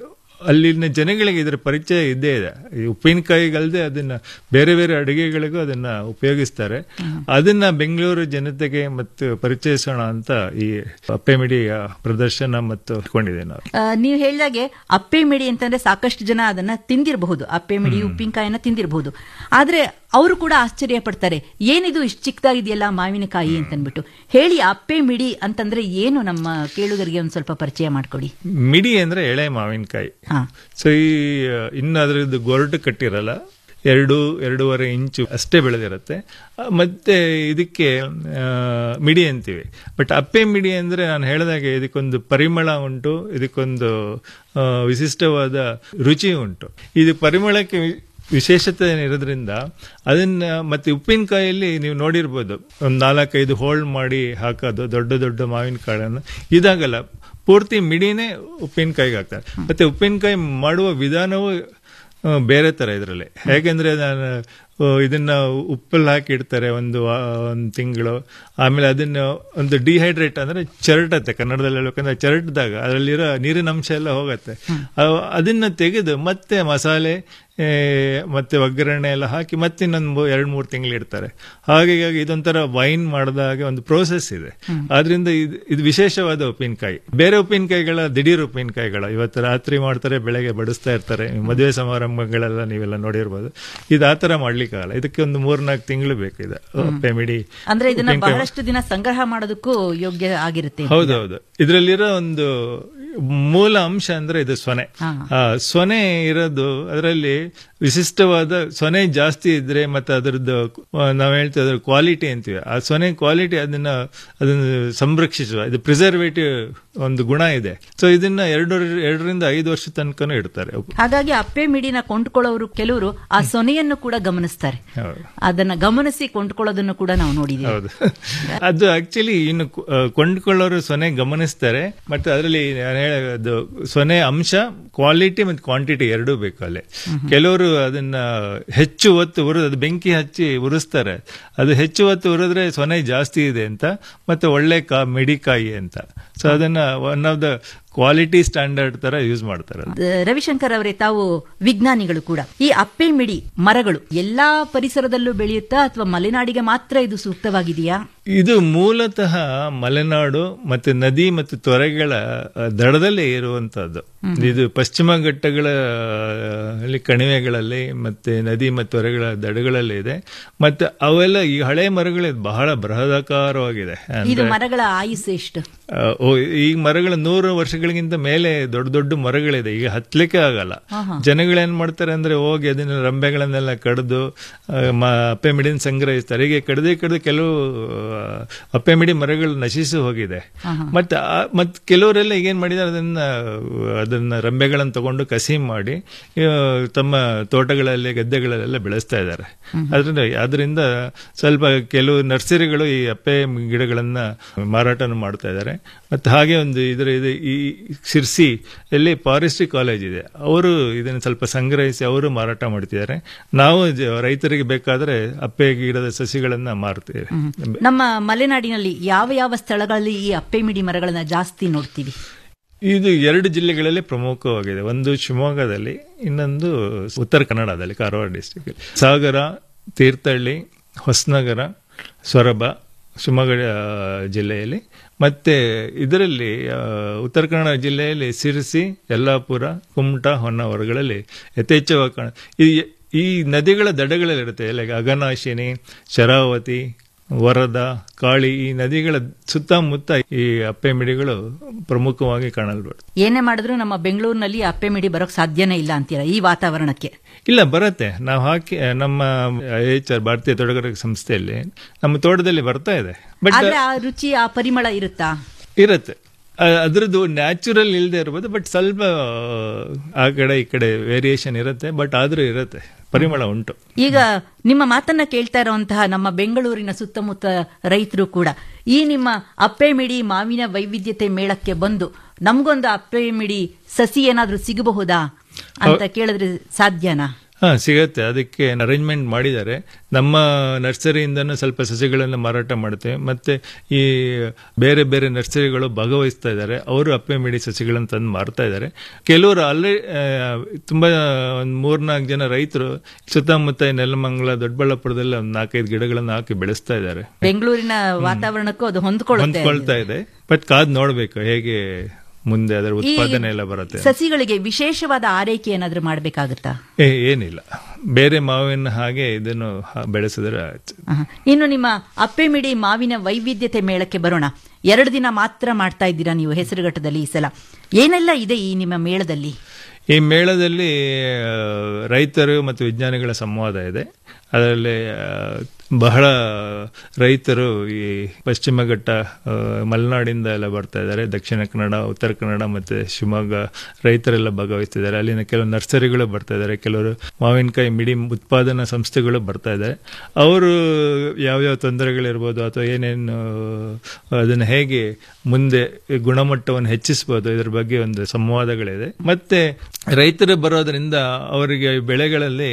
ಅಲ್ಲಿನ ಜನಗಳಿಗೆ ಇದರ ಪರಿಚಯ ಇದ್ದೇ ಇದೆ ಈ ಉಪ್ಪಿನಕಾಯಿಗಲ್ಲದೆ ಅದನ್ನ ಬೇರೆ ಬೇರೆ ಅಡುಗೆಗಳಿಗೂ ಅದನ್ನ ಉಪಯೋಗಿಸ್ತಾರೆ ಅದನ್ನ ಬೆಂಗಳೂರು ಜನತೆಗೆ ಮತ್ತು ಪರಿಚಯಿಸೋಣ ಅಂತ ಈ ಅಪ್ಪೆಮಿಡಿಯ ಪ್ರದರ್ಶನ ಮತ್ತು ಇಟ್ಕೊಂಡಿದ್ದೇವೆ ನಾವು ಆ, ನೀವು ಹೇಳಿದಾಗೆ ಅಪ್ಪೆ ಮಿಡಿ ಅಂತಂದ್ರೆ ಸಾಕಷ್ಟು ಜನ ಅದನ್ನ ತಿಂದಿರಬಹುದು ಅಪ್ಪೆ ಮಿಡಿ ಉಪ್ಪಿನಕಾಯಿನ ತಿಂದಿರಬಹುದು ಆದ್ರೆ ಅವರು ಕೂಡ ಆಶ್ಚರ್ಯ ಪಡ್ತಾರೆ ಏನಿದು ಇಷ್ಟು ಚಿಕ್ಕದಾಗಿದೆಯಲ್ಲ ಮಾವಿನಕಾಯಿ ಅಂತನ್ಬಿಟ್ಟು ಹೇಳಿ ಅಪ್ಪೆ ಮಿಡಿ ಅಂತಂದ್ರೆ ಏನು ನಮ್ಮ ಕೇಳುಗರಿಗೆ ಒಂದ್ ಸ್ವಲ್ಪ ಪರಿಚಯ ಮಾಡ್ಕೊಡಿ ಮಿಡಿ ಅಂದ್ರೆ ಎಳೆ ಮಾವಿನಕಾಯಿ ಹಾ ಸೊ ಈ ಆ, ಇನ್ನು ಅದರದ್ದು ಗೊರಟು ಕಟ್ಟಿರಲ್ಲ ಎರಡು ಎರಡೂವರೆ ಇಂಚು ಅಷ್ಟೇ ಬೆಳೆದಿರುತ್ತೆ ಆ, ಮತ್ತೆ ಇದಕ್ಕೆ ಆ, ಮಿಡಿ ಅಂತೀವಿ ಬಟ್ ಅಪ್ಪೆ ಮಿಡಿ ಅಂದ್ರೆ ನಾನು ಹೇಳಿದಾಗೆ ಇದಕ್ಕೊಂದು ಪರಿಮಳ ಉಂಟು ಇದಕ್ಕೊಂದು ಆ, ವಿಶಿಷ್ಟವಾದ ರುಚಿ ಉಂಟು ಇದು ಪರಿಮಳಕ್ಕೆ ವಿ- ವಿಶೇಷತೆ ಇರೋದ್ರಿಂದ ಅದನ್ನ ಮತ್ತೆ ಉಪ್ಪಿನಕಾಯಲ್ಲಿ ನೀವು ನೋಡಿರ್ಬೋದು ಒಂದು ನಾಲ್ಕೈದು ಹೋಲ್ಡ್ ಮಾಡಿ ಹಾಕೋದು ದೊಡ್ಡ ದೊಡ್ಡ ಮಾವಿನಕಾಳನ್ನು ಇದಾಗಲ್ಲ ಪೂರ್ತಿ ಮಿಡಿನೇ ಉಪ್ಪಿನಕಾಯಿಗೆ ಹಾಕ್ತಾರೆ ಮತ್ತೆ ಉಪ್ಪಿನಕಾಯಿ ಮಾಡುವ ವಿಧಾನವೂ ಆ, ಬೇರೆ ತರ ಇದರಲ್ಲಿ ಹೇಗೆಂದ್ರೆ ನಾನು ಆ, ಇದನ್ನ ಉಪ್ಪಲ್ಲಿ ಹಾಕಿ ಇಡ್ತಾರೆ ಒಂದು ವಾ- ಒಂದು ತಿಂಗಳು ಆಮೇಲೆ ಅದನ್ನ ಒಂದು ಡಿಹೈಡ್ರೇಟ್ ಅಂದ್ರೆ ಚರಟತ್ತೆ ಕನ್ನಡದಲ್ಲಿ ಹೇಳ್ಬೇಕಂದ್ರೆ ಚರಟದಾಗ ಅದರಲ್ಲಿರೋ ನೀರಿನ ಅಂಶ ಎಲ್ಲ ಹೋಗತ್ತೆ ಅವ್- ಅದನ್ನ ತೆಗೆದು ಮತ್ತೆ ಮಸಾಲೆ ಏ, ಮತ್ತೆ ಒಗ್ಗರಣೆ ಎಲ್ಲ ಹಾಕಿ ಮತ್ತೆ ಇನ್ನೊಂದು ಎರಡು ಮೂರು ತಿಂಗಳು ಇಡ್ತಾರೆ ಹಾಗಾಗಿ ಇದೊಂಥರ ವೈನ್ ಮಾಡಿದಾಗ ಒಂದು ಪ್ರೋಸೆಸ್ ಇದೆ ಆದ್ರಿಂದ ಇದು ಇದು ವಿಶೇಷವಾದ ಉಪ್ಪಿನಕಾಯಿ ಬೇರೆ ಉಪ್ಪಿನಕಾಯಿಗಳ ದಿಢೀರ್ ಉಪ್ಪಿನಕಾಯಿಗಳ ಇವತ್ತು ರಾತ್ರಿ ಮಾಡ್ತಾರೆ ಬೆಳಗ್ಗೆ ಬಡಿಸ್ತಾ ಇರ್ತಾರೆ ಮದುವೆ ಸಮಾರಂಭಗಳೆಲ್ಲ ನೀವೆಲ್ಲ ನೋಡಿರ್ಬೋದು ಇದು ಆ ಥರ ಮಾಡ್ಲಿಕ್ಕಾಗಲ್ಲ ಇದಕ್ಕೆ ಒಂದು ಮೂರ್ನಾಲ್ಕು ತಿಂಗಳು ಬೇಕು ಇದು ಅಪ್ಪೆ ಮಿಡಿ ಅಂದ್ರೆ ಇದನ್ನ ಉಪ್ಪಿನಕಾಯಿ ಬಹಳಷ್ಟು ದಿನ ಸಂಗ್ರಹ ಮಾಡೋದಕ್ಕೂ ಯೋಗ್ಯ ಆಗಿರುತ್ತೆ ಹೌದೌದು ಇದರಲ್ಲಿರೋ ಒಂದು ಮೂಲ ಅಂಶ ಅಂದ್ರೆ ಇದು ಸೊನೆ ಹಾ. ಆ, ಸೊನೆ ಇರೋದು ಅದರಲ್ಲಿ ವಿಶಿಷ್ಟವಾದ ಸೊನೆ ಜಾಸ್ತಿ ಇದ್ರೆ ಮತ್ತೆ ಅದರದ್ದು ಆ, ನಾವ್ ಹೇಳ್ತೀವಿ ಅದ್ರ ಕ್ವಾಲಿಟಿ ಅಂತೀವಿ ಆ ಸೊನೆ ಕ್ವಾಲಿಟಿ ಅದನ್ನ ಅದನ್ನ ಸಂರಕ್ಷಿಸುವ ಇದು ಪ್ರಿಸರ್ವೇಟಿವ್ ಒಂದು ಗುಣ ಇದೆ ಸೊ ಇದನ್ನ ಎರಡು ಎರಡರಿಂದ ಐದು ವರ್ಷ ತನಕನೂ ಇಡ್ತಾರೆ ಹಾಗಾಗಿ ಅಪ್ಪೆ ಮಿಡಿನ ಕೊಂಡ್ಕೊಳ್ಳೋರು ಕೆಲವರು ಆ ಸೊನೆಯನ್ನು ಕೂಡ ಗಮನಿಸ್ತಾರೆ ಹೌದು. ಅದನ್ನ ಗಮನಿಸಿ ಕೊಂಡ್ಕೊಳ್ಳೋದನ್ನು ಕೂಡ ನಾವು ನೋಡಿದೀವಿ ಹೌದು ಅದು ಆಕ್ಚುಲಿ ಇನ್ನು ಕು- ಆ, ಕೊಂಡ್ಕೊಳ್ಳೋರು ಸೊನೆ ಗಮನಿಸ್ತಾರೆ ಮತ್ತೆ ಅದರಲ್ಲಿ ನಾನು ಹೇಳೋದು ಸೊನೆ ಅಂಶ ಕ್ವಾಲಿಟಿ ಮತ್ತು ಕ್ವಾಂಟಿಟಿ ಎರಡೂ ಬೇಕು ಅಲ್ಲಿ ಕೆಲವರು ಅದನ್ನ ಹೆಚ್ಚು ಹೊತ್ತು ಉರಿದು ಅದು ಬೆಂಕಿ ಹಚ್ಚಿ ಉರಿಸ್ತಾರೆ ಅದು ಹೆಚ್ಚು ಹೊತ್ತು ಉರಿದ್ರೆ ಸೊನೆ ಜಾಸ್ತಿ ಇದೆ ಅಂತ ಮತ್ತೆ ಒಳ್ಳೆ ಕಾ ಮಿಡಿಕಾಯಿ ಅಂತ ಸೊ ಅದನ್ನ one of the quality standard ತರ ಯೂಸ್ ಮಾಡ್ತಾರೆ ಅದು. ದ- ರವಿಶಂಕರ್ ಅವರೇ ತಾವು ವಿಜ್ಞಾನಿಗಳು ಕೂಡ ಈ ಅಪ್ಪೆ ಮಿಡಿ ಮರಗಳು ಎಲ್ಲಾ ಪರಿಸರದಲ್ಲೂ ಬೆಳೆಯುತ್ತಾ ಅಥವಾ ಮಲೆನಾಡಿಗೆ ಮಾತ್ರ ಇದು ಸೂಕ್ತವಾಗಿದೆಯಾ ಇದು ಮೂಲತಃ ಮಲೆನಾಡು ಮತ್ತೆ ನದಿ ಮತ್ತು ತೊರೆಗಳ ಆ, ದಡದಲ್ಲೇ ಇರುವಂತಹದ್ದು ಇದು ಪಶ್ಚಿಮ ಘಟ್ಟಗಳ ಆ, ಅಲ್ಲಿ ಕಣಿವೆಗಳಲ್ಲಿ ಮತ್ತೆ ನದಿ ಮತ್ತು ತೊರೆಗಳ ದಡಗಳಲ್ಲಿ ಇದೆ ಮತ್ತೆ ಅವೆಲ್ಲ ಈ ಹಳೆ ಮರಗಳು ಬಹಳ ಬೃಹದಾಕಾರವಾಗಿದೆ ಇದು ಅಂದ್ರೆ ಮರಗಳ ಆಯುಸ್ ಎಷ್ಟು ಆ, ಓ ಈ ಮರಗಳ ನೂರು ವರ್ಷಗಳಿಗಿಂತ ಮೇಲೆ ದೊಡ್ಡ ದೊಡ್ಡ ಮರಗಳಿದೆ ಈಗ ಹತ್ಲಿಕ್ಕೆ ಆಗಲ್ಲ ಜನಗಳೇನ್ ಮಾಡ್ತಾರೆ ಅಂದ್ರೆ ಹೋಗಿ ಅದನ್ನ ರಂಬೆಗಳನ್ನೆಲ್ಲ ಕಡ್ದು ಆ, ಮ- ಅಪ್ಪೆ ಮಿಡಿನ ಸಂಗ್ರಹಿಸ್ತಾರೆ ಹೀಗೆ ಕಡ್ದೆ ಕಡ್ದು ಕೆಲವು ಆ, ಅಪ್ಪೆ ಮಿಡಿ ಮರಗಳು ನಶಿಸಿ ಹೋಗಿದೆ ಮತ್ತೆ ಆ- ಮತ್ ಕೆಲವರೆಲ್ಲ ಈಗೇನ್ ಮಾಡಿದ್ದಾರೆ ಅದನ್ನ ಅದನ್ನ ರಂಬೆಗಳನ್ನು ತಗೊಂಡು ಕಸಿ ಮಾಡಿ ಆ, ತಮ್ಮ ತೋಟಗಳಲ್ಲಿ ಗದ್ದೆಗಳಲ್ಲೆಲ್ಲ ಬೆಳೆಸ್ತಾ ಇದ್ದಾರೆ ಅದರಿಂದ ಅದರಿಂದ ಸ್ವಲ್ಪ ಕೆಲವು ನರ್ಸರಿಗಳು ಈ ಅಪ್ಪೆ ಗಿಡಗಳನ್ನ ಮಾರಾಟನ ಮಾಡ್ತಾ ಇದ್ದಾರೆ ಮತ್ತೆ ಹಾಗೆ ಒಂದು ಇದರ ಇದು ಈ ಶಿರ್ಸಿ ಎಲ್ಲಿ ಫಾರೆಸ್ಟ್ರಿ ಕಾಲೇಜ್ ಇದೆ ಅವರು ಇದನ್ನು ಸ್ವಲ್ಪ ಸಂಗ್ರಹಿಸಿ ಅವರು ಮಾರಾಟ ಮಾಡ್ತಿದ್ದಾರೆ ನಾವು ಜ- ರೈತರಿಗೆ ಬೇಕಾದ್ರೆ ಅಪ್ಪೆ ಗಿಡದ ಸಸಿಗಳನ್ನ ಮಾರ್ತೇವೆ ನಮ್ಮ ಮಲೆನಾಡಿನಲ್ಲಿ ಯಾವ ಯಾವ ಸ್ಥಳಗಳಲ್ಲಿ ಈ ಅಪ್ಪೆ ಮಿಡಿ ಮರಗಳನ್ನ ಜಾಸ್ತಿ ನೋಡ್ತೀವಿ ಇದು ಎರಡು ಜಿಲ್ಲೆಗಳಲ್ಲಿ ಪ್ರಮುಖವಾಗಿದೆ ಒಂದು ಶಿವಮೊಗ್ಗದಲ್ಲಿ ಇನ್ನೊಂದು ಉತ್ತರ ಕನ್ನಡದಲ್ಲಿ ಕಾರವಾರ ಡಿಸ್ಟಿಕ್ ಸಾಗರ ತೀರ್ಥಹಳ್ಳಿ ಹೊಸನಗರ ಸೊರಬ ಶಿವಮೊಗ್ಗ ಆ, ಜಿಲ್ಲೆಯಲ್ಲಿ ಮತ್ತೆ ಇದರಲ್ಲಿ ಆ, ಉತ್ತರ ಕನ್ನಡ ಜಿಲ್ಲೆಯಲ್ಲಿ ಸಿರಸಿ ಯಲ್ಲಾಪುರ ಕುಮಟಾ ಹೊನ್ನಾವರಗಳಲ್ಲಿ ಯಥೇಚ್ಛವಾಗಿ ಕಾಣ ಈ ಈ ನದಿಗಳ ದಡಗಳಲ್ಲಿರುತ್ತೆ ಲೈಕ್ ಅಘನಾಶಿನಿ ಶರಾವತಿ ವರದ ಕಾಳಿ ಈ ನದಿಗಳ ಸುತ್ತಮುತ್ತ ಈ ಅಪ್ಪೆ ಮಿಡಿಗಳು ಪ್ರಮುಖವಾಗಿ ಕಾಣಲ್ಬಾರ್ದು ಏನೇ ಮಾಡಿದ್ರು ನಮ್ಮ ಬೆಂಗಳೂರಿನಲ್ಲಿ ಅಪ್ಪೆ ಮಿಡಿ ಬರೋಕ್ ಸಾಧ್ಯನೇ ಇಲ್ಲ ಅಂತೀರಾ ಈ ವಾತಾವರಣಕ್ಕೆ ಇಲ್ಲ ಬರುತ್ತೆ ನಾವು ಹಾಕಿ ನಮ್ಮ ಎಚ್ ಆರ್ ಭಾರತೀಯ ತೋಟಗಾರಿಕೆ ಸಂಸ್ಥೆಯಲ್ಲಿ ನಮ್ಮ ತೋಟದಲ್ಲಿ ಬರ್ತಾ ಇದೆ ಬಟ್ ಆದ್ರೆ ಆ ರುಚಿ ಆ ಪರಿಮಳ ಇರುತ್ತಾ ಇರುತ್ತೆ ಅ- ಅದ್ರದ್ದು ನ್ಯಾಚುರಲ್ ಇಲ್ಲದೆ ಇರ್ಬೋದು ಬಟ್ ಸ್ವಲ್ಪ ಆ ಕಡೆ ಈ ಕಡೆ ವೇರಿಯೇಷನ್ ಇರುತ್ತೆ ಬಟ್ ಆದ್ರೂ ಇರುತ್ತೆ ಪರಿಮಳ ಉಂಟು ಈಗ ನಿಮ್ಮ ಮಾತನ್ನ ಕೇಳ್ತಾ ಇರುವಂತಹ ನಮ್ಮ ಬೆಂಗಳೂರಿನ ಸುತ್ತಮುತ್ತ ರೈತರು ಕೂಡ ಈ ನಿಮ್ಮ ಅಪ್ಪೆ ಮಿಡಿ ಮಾವಿನ ವೈವಿಧ್ಯತೆ ಮೇಳಕ್ಕೆ ಬಂದು ನಮ್ಗೊಂದು ಅಪ್ಪೆ ಮಿಡಿ ಸಸಿ ಏನಾದ್ರೂ ಸಿಗಬಹುದಾ ಅಂತ ಕೇಳಿದ್ರೆ ಸಾಧ್ಯನಾ ಹಾ ಸಿಗತ್ತೆ ಅದಕ್ಕೆ ಅರೇಂಜ್ಮೆಂಟ್ ಮಾಡಿದ್ದಾರೆ ನಮ್ಮ ನರ್ಸರಿಯಿಂದನೂ ಸ್ವಲ್ಪ ಸಸಿಗಳನ್ನು ಮಾರಾಟ ಮಾಡ್ತೇವೆ ಮತ್ತೆ ಈ ಬೇರೆ ಬೇರೆ ನರ್ಸರಿಗಳು ಭಾಗವಹಿಸ್ತಾ ಇದ್ದಾರೆ ಅವರು ಅಪ್ಪೆ ಮಿಡಿ ಸಸಿಗಳನ್ನು ತಂದು ಮಾರ್ತಾ ಇದ್ದಾರೆ ಕೆಲವರು ಅಲ್ಲೇ ಆ, ತುಂಬಾ ಒಂದು ಮೂರ್ನಾಲ್ಕು ಜನ ರೈತರು ಸುತ್ತಮುತ್ತ ಈ ನೆಲಮಂಗಲ ದೊಡ್ಡಬಳ್ಳಾಪುರದಲ್ಲಿ ಒಂದು ನಾಲ್ಕೈದು ಗಿಡಗಳನ್ನು ಹಾಕಿ ಬೆಳೆಸ್ತಾ ಇದ್ದಾರೆ ಬೆಂಗಳೂರಿನ ವಾತಾವರಣಕ್ಕೂ ಅದು ಹೊಂದ್ಕೊಳ್ಳುತ್ತೆ ಹೊಂದ್ಕೊಳ್ತಾ ಇದೆ ಬಟ್ ಕಾದ್ ನೋಡ್ಬೇಕು ಹೇಗೆ ಮುಂದೆ ಅದರ ಈ ಉತ್ಪಾದನೆ ಎಲ್ಲ ಬರುತ್ತೆ ಸಸಿಗಳಿಗೆ ವಿಶೇಷವಾದ ಆರೈಕೆ ಏನಾದ್ರೂ ಮಾಡ್ಬೇಕಾಗುತ್ತಾ ಏ, ಏನಿಲ್ಲ ಬೇರೆ ಮಾವಿನ ಹಾಗೆ ಇದನ್ನು ಹ- ಬೆಳೆಸಿದ್ರೆ ಆಯ್ತು ಆಹಾ. ಇನ್ನು ನಿಮ್ಮ ಅಪ್ಪೆ ಮಿಡಿ ಮಾವಿನ ವೈವಿಧ್ಯತೆ ಮೇಳಕ್ಕೆ ಬರೋಣ ಎರಡು ದಿನ ಮಾತ್ರ ಮಾಡ್ತಾ ಇದ್ದೀರಾ ನೀವು ಹೆಸರುಘಟ್ಟದಲ್ಲಿ ಈ ಸಲ ಏನೆಲ್ಲ ಇದೆ ಈ ನಿಮ್ಮ ಮೇಳದಲ್ಲಿ ಈ ಮೇಳದಲ್ಲಿ ಆ, ರೈತರು ಮತ್ತು ವಿಜ್ಞಾನಿಗಳ ಸಂವಾದ ಇದೆ ಅದರಲ್ಲಿ ಆ, ಬಹಳ ರೈತರು ಈ ಪಶ್ಚಿಮ ಘಟ್ಟ ಆ, ಮಲೆನಾಡಿಂದ ಎಲ್ಲ ಬರ್ತಾ ಇದ್ದಾರೆ ದಕ್ಷಿಣ ಕನ್ನಡ ಉತ್ತರ ಕನ್ನಡ ಮತ್ತೆ ಶಿವಮೊಗ್ಗ ರೈತರೆಲ್ಲ ಭಾಗವಹಿಸ್ತಿದ್ದಾರೆ ಅಲ್ಲಿನ ಕೆಲವು ನರ್ಸರಿಗಳು ಬರ್ತಾ ಇದ್ದಾರೆ ಕೆಲವರು ಮಾವಿನಕಾಯಿ ಮಿಡಿ ಉತ್ಪಾದನಾ ಸಂಸ್ಥೆಗಳು ಬರ್ತಾ ಇದ್ದಾರೆ ಅವರು ಯಾವ್ಯಾವ ತೊಂದರೆಗಳಿರ್ಬೋದು ಅಥವಾ ಏನೇನು ಅದನ್ನು ಹೇಗೆ ಮುಂದೆ ಗುಣಮಟ್ಟವನ್ನು ಹೆಚ್ಚಿಸಬಹುದು ಇದರ ಬಗ್ಗೆ ಒಂದು ಸಂವಾದಗಳಿದೆ ಮತ್ತೆ ರೈತರು ಬರೋದ್ರಿಂದ ಅವರಿಗೆ ಬೆಳೆಗಳಲ್ಲಿ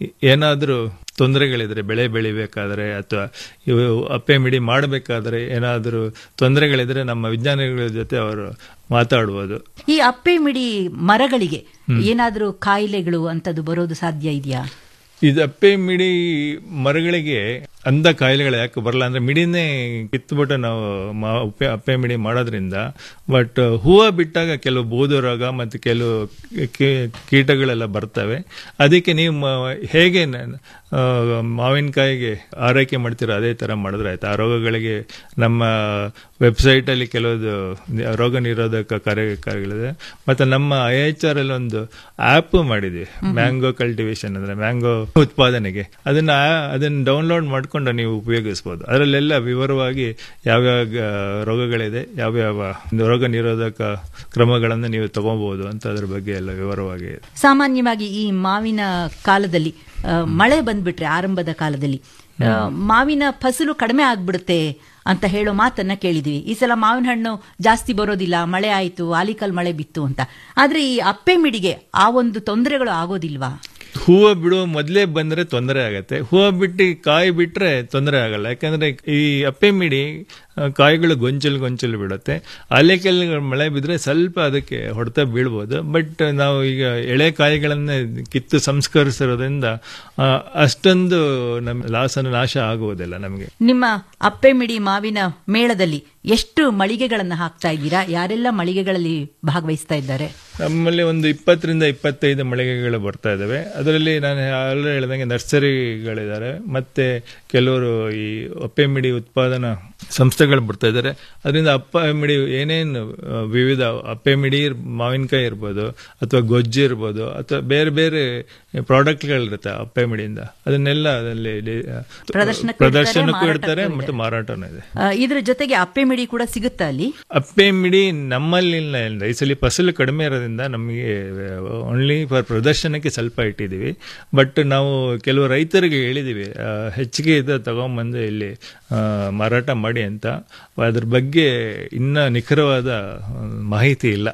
ಏನಾದರೂ ತೊಂದರೆಗಳಿದ್ರೆ ಬೆಳೆ ಬೆಳಿಬೇಕಾದ್ರೆ ಅಥವಾ ಇವು ಅಪ್ಪೆ ಮಿಡಿ ಮಾಡಬೇಕಾದ್ರೆ ಏನಾದರೂ ತೊಂದರೆಗಳಿದ್ರೆ ನಮ್ಮ ವಿಜ್ಞಾನಿಗಳ ಜೊತೆ ಅವರು ಮಾತಾಡುವುದು ಈ ಅಪ್ಪೆ ಮಿಡಿ ಮರಗಳಿಗೆ ಏನಾದ್ರೂ ಕಾಯಿಲೆಗಳು ಅಂತದ್ದು ಬರೋದು ಸಾಧ್ಯ ಇದೆಯಾ ಇದು ಅಪ್ಪೆ ಮಿಡಿ ಮರಗಳಿಗೆ ಅಂದ ಕಾಯಿಲೆಗಳು ಯಾಕೆ ಬರಲ್ಲ ಅಂದ್ರೆ ಮಿಡಿನೇ ಕಿತ್ಬಿಟ್ಟು ನಾವು ಮಾ- ಉಪ್ಪೆ ಅಪ್ಪೆ ಮಿಡಿ ಮಾಡೋದ್ರಿಂದ ಬಟ್ ಹೂವು ಬಿಟ್ಟಾಗ ಕೆಲವು ಬೂದು ರೋಗ ಮತ್ತು ಕೆಲವು ಕೀ- ಕೀಟಗಳೆಲ್ಲ ಬರ್ತವೆ ಅದಕ್ಕೆ ನೀವು ಮ- ಹೇಗೆ ನ- ಆ, ಮಾವಿನಕಾಯಿಗೆ ಆರೈಕೆ ಮಾಡ್ತೀರೋ ಅದೇ ತರ ಮಾಡಿದ್ರೆ ಆಯ್ತು ಆ ರೋಗಗಳಿಗೆ ನಮ್ಮ ವೆಬ್ಸೈಟ್ ಅಲ್ಲಿ ಕೆಲವೊಂದು ನಿ- ರೋಗ ನಿರೋಧಕ ಕಾರ್ಯಗಳಿದೆ ಮತ್ತೆ ನಮ್ಮ ಐ ಎಚ್ ಆರ್ ಅಲ್ಲಿ ಒಂದು ಆಪ್ ಮಾಡಿದ್ವಿ ಮ್ಯಾಂಗೋ ಕಲ್ಟಿವೇಶನ್ ಅಂದ್ರೆ ಮ್ಯಾಂಗೋ ಉತ್ಪಾದನೆಗೆ ಅದನ್ನ ಆ- ಅದನ್ನ ಡೌನ್ಲೋಡ್ ಮಾಡ್ಕೊಂಡು ನೀವು ಉಪಯೋಗಿಸಬಹುದು ಅದರಲ್ಲೆಲ್ಲ ವಿವರವಾಗಿ ಯಾವ್ಯಾವ ಗ- ರೋಗಗಳಿದೆ ಯಾವ್ಯಾವ ರೋಗ ನಿರೋಧಕ ಕ್ರಮಗಳನ್ನು ನೀವು ತಗೋಬಹುದು ಅಂತ ಅದ್ರ ಬಗ್ಗೆ ಎಲ್ಲ ವಿವರವಾಗಿ ಇದೆ. ಸಾಮಾನ್ಯವಾಗಿ ಈ ಮಾವಿನ ಕಾಲದಲ್ಲಿ ಆ, ಮಳೆ ಬಂದ್ಬಿಟ್ರೆ ಆರಂಭದ ಕಾಲದಲ್ಲಿ ಆ, ಮಾವಿನ ಫಸಲು ಕಡಿಮೆ ಆಗ್ಬಿಡುತ್ತೆ ಅಂತ ಹೇಳೋ ಮಾತನ್ನ ಕೇಳಿದ್ವಿ ಈ ಸಲ ಮಾವಿನ ಹಣ್ಣು ಜಾಸ್ತಿ ಬರೋದಿಲ್ಲ ಮಳೆ ಆಯ್ತು ಆಲಿಕಲ್ ಮಳೆ ಬಿತ್ತು ಅಂತ ಆದ್ರೆ ಈ ಅಪ್ಪೆ ಮಿಡಿಗೆ ಆ ಒಂದು ತೊಂದರೆಗಳು ಆಗೋದಿಲ್ವಾ ಹೂವು ಬಿಡುವ ಮೊದಲೇ ಬಂದ್ರೆ ತೊಂದರೆ ಆಗತ್ತೆ ಹೂವು ಬಿಟ್ಟು ಕಾಯಿ ಬಿಟ್ರೆ ತೊಂದರೆ ಆಗಲ್ಲ ಯಾಕಂದ್ರೆ ಈ ಅಪ್ಪೆ ಮಿಡಿ ಆ, ಕಾಯಿಗಳು ಗೊಂಚಲು ಗೊಂಚಲು ಬಿಡುತ್ತೆ ಆಲೆಕಲ್ ಮಳೆ ಬಿದ್ರೆ ಸ್ವಲ್ಪ ಅದಕ್ಕೆ ಹೊಡೆತ ಬೀಳ್ಬೋದು ಬಟ್ ನಾವು ಈಗ ಎಳೆ ಕಾಯಿಗಳನ್ನ ಕಿತ್ತು ಸಂಸ್ಕರಿಸಿರೋದ್ರಿಂದ ಆ, ಅಷ್ಟೊಂದು ನಮ್ಮ ಲಾಸನ ನಾಶ ಆಗುವುದಿಲ್ಲ ನಮಗೆ ನಿಮ್ಮ ಅಪ್ಪೆ ಮಿಡಿ ಮಾವಿನ ಮೇಳದಲ್ಲಿ ಎಷ್ಟು ಮಳಿಗೆಗಳನ್ನ ಹಾಕ್ತಾ ಇದ್ದೀರಾ ಯಾರೆಲ್ಲ ಮಳಿಗೆಗಳಲ್ಲಿ ಭಾಗವಹಿಸ್ತಾ ಇದ್ದಾರೆ ನಮ್ಮಲ್ಲಿ ಒಂದು ಇಪ್ಪತ್ತರಿಂದ ಇಪ್ಪತ್ತೈದು ಮಳಿಗೆಗಳು ಬರ್ತಾ ಇದ್ದಾವೆ ಅದರಲ್ಲಿ ನಾನು ಆಲ್ರೆಡಿ ಹೇಳಿದಂಗೆ ನರ್ಸರಿಗಳಿದ್ದಾರೆ ಮತ್ತೆ ಕೆಲವರು ಈ ಅಪ್ಪೆ ಮಿಡಿ ಉತ್ಪಾದನಾ ಸಂಸ್ಥೆಗಳು ಬರ್ತಾ ಇದ್ದಾರೆ ಅದರಿಂದ ಅಪ್ಪ ಮಿಡಿ ಏನೇನು ಆ, ವಿವಿಧ ಅಪ್ಪೆ ಮಿಡಿ ಇರ್- ಮಾವಿನಕಾಯಿ ಇರ್ಬೋದು ಅಥವಾ ಗೊಜ್ಜು ಇರ್ಬೋದು ಅಥವಾ ಬೇರೆ ಬೇರೆ ಪ್ರಾಡಕ್ಟ್ಗಳಿರುತ್ತೆ ಅಪ್ಪೆ ಮಿಡಿಯಿಂದ ಅದನ್ನೆಲ್ಲ ಅದರಲ್ಲಿ ಡಿ- ಪ್ರದರ್ಶನಕ್ಕೂ ಪ್ರದರ್ಶನಕ್ಕೂ ಇಡ್ತಾರೆ, ಇಡ್ತಾರೆ ಮಾರಾಟಕ್ಕೂ ಮತ್ತು ಮಾರಾಟನೂ ಇದೆ ಆ, ಇದ್ರ ಜೊತೆಗೆ ಅಪ್ಪೆ ಮಿಡಿ ಕೂಡ ಸಿಗುತ್ತಾ ಅಲ್ಲಿ ಅಪ್ಪೆ ಮಿಡಿ ನಮ್ಮಲ್ಲಿ ಇಲ್ಲ ಇಲ್ಲ. ಈ ಸಲ ಫಸಲು ಕಡಿಮೆ ಇರೋದ್ರಿಂದ ನಮಗೆ ಓನ್ಲಿ ಫಾರ್ ಪ್ರದರ್ಶನಕ್ಕೆ ಸ್ವಲ್ಪ ಇಟ್ಟಿದ್ದೀವಿ ಬಟ್ ನಾವು ಕೆಲವು ರೈತರಿಗೆ ಹೇಳಿದ್ದೀವಿ ಆ, ಹೆಚ್ಚಿಗೆ ಇದು ತಗೊಂಬಂದು ಇಲ್ಲಿ ಆ, ಮಾರಾಟ ಮಾಡಿ ಅಂತ ಅದ್ರ ಬಗ್ಗೆ ಇನ್ನ ನಿಖರವಾದ ಆ, ಮಾಹಿತಿ ಇಲ್ಲ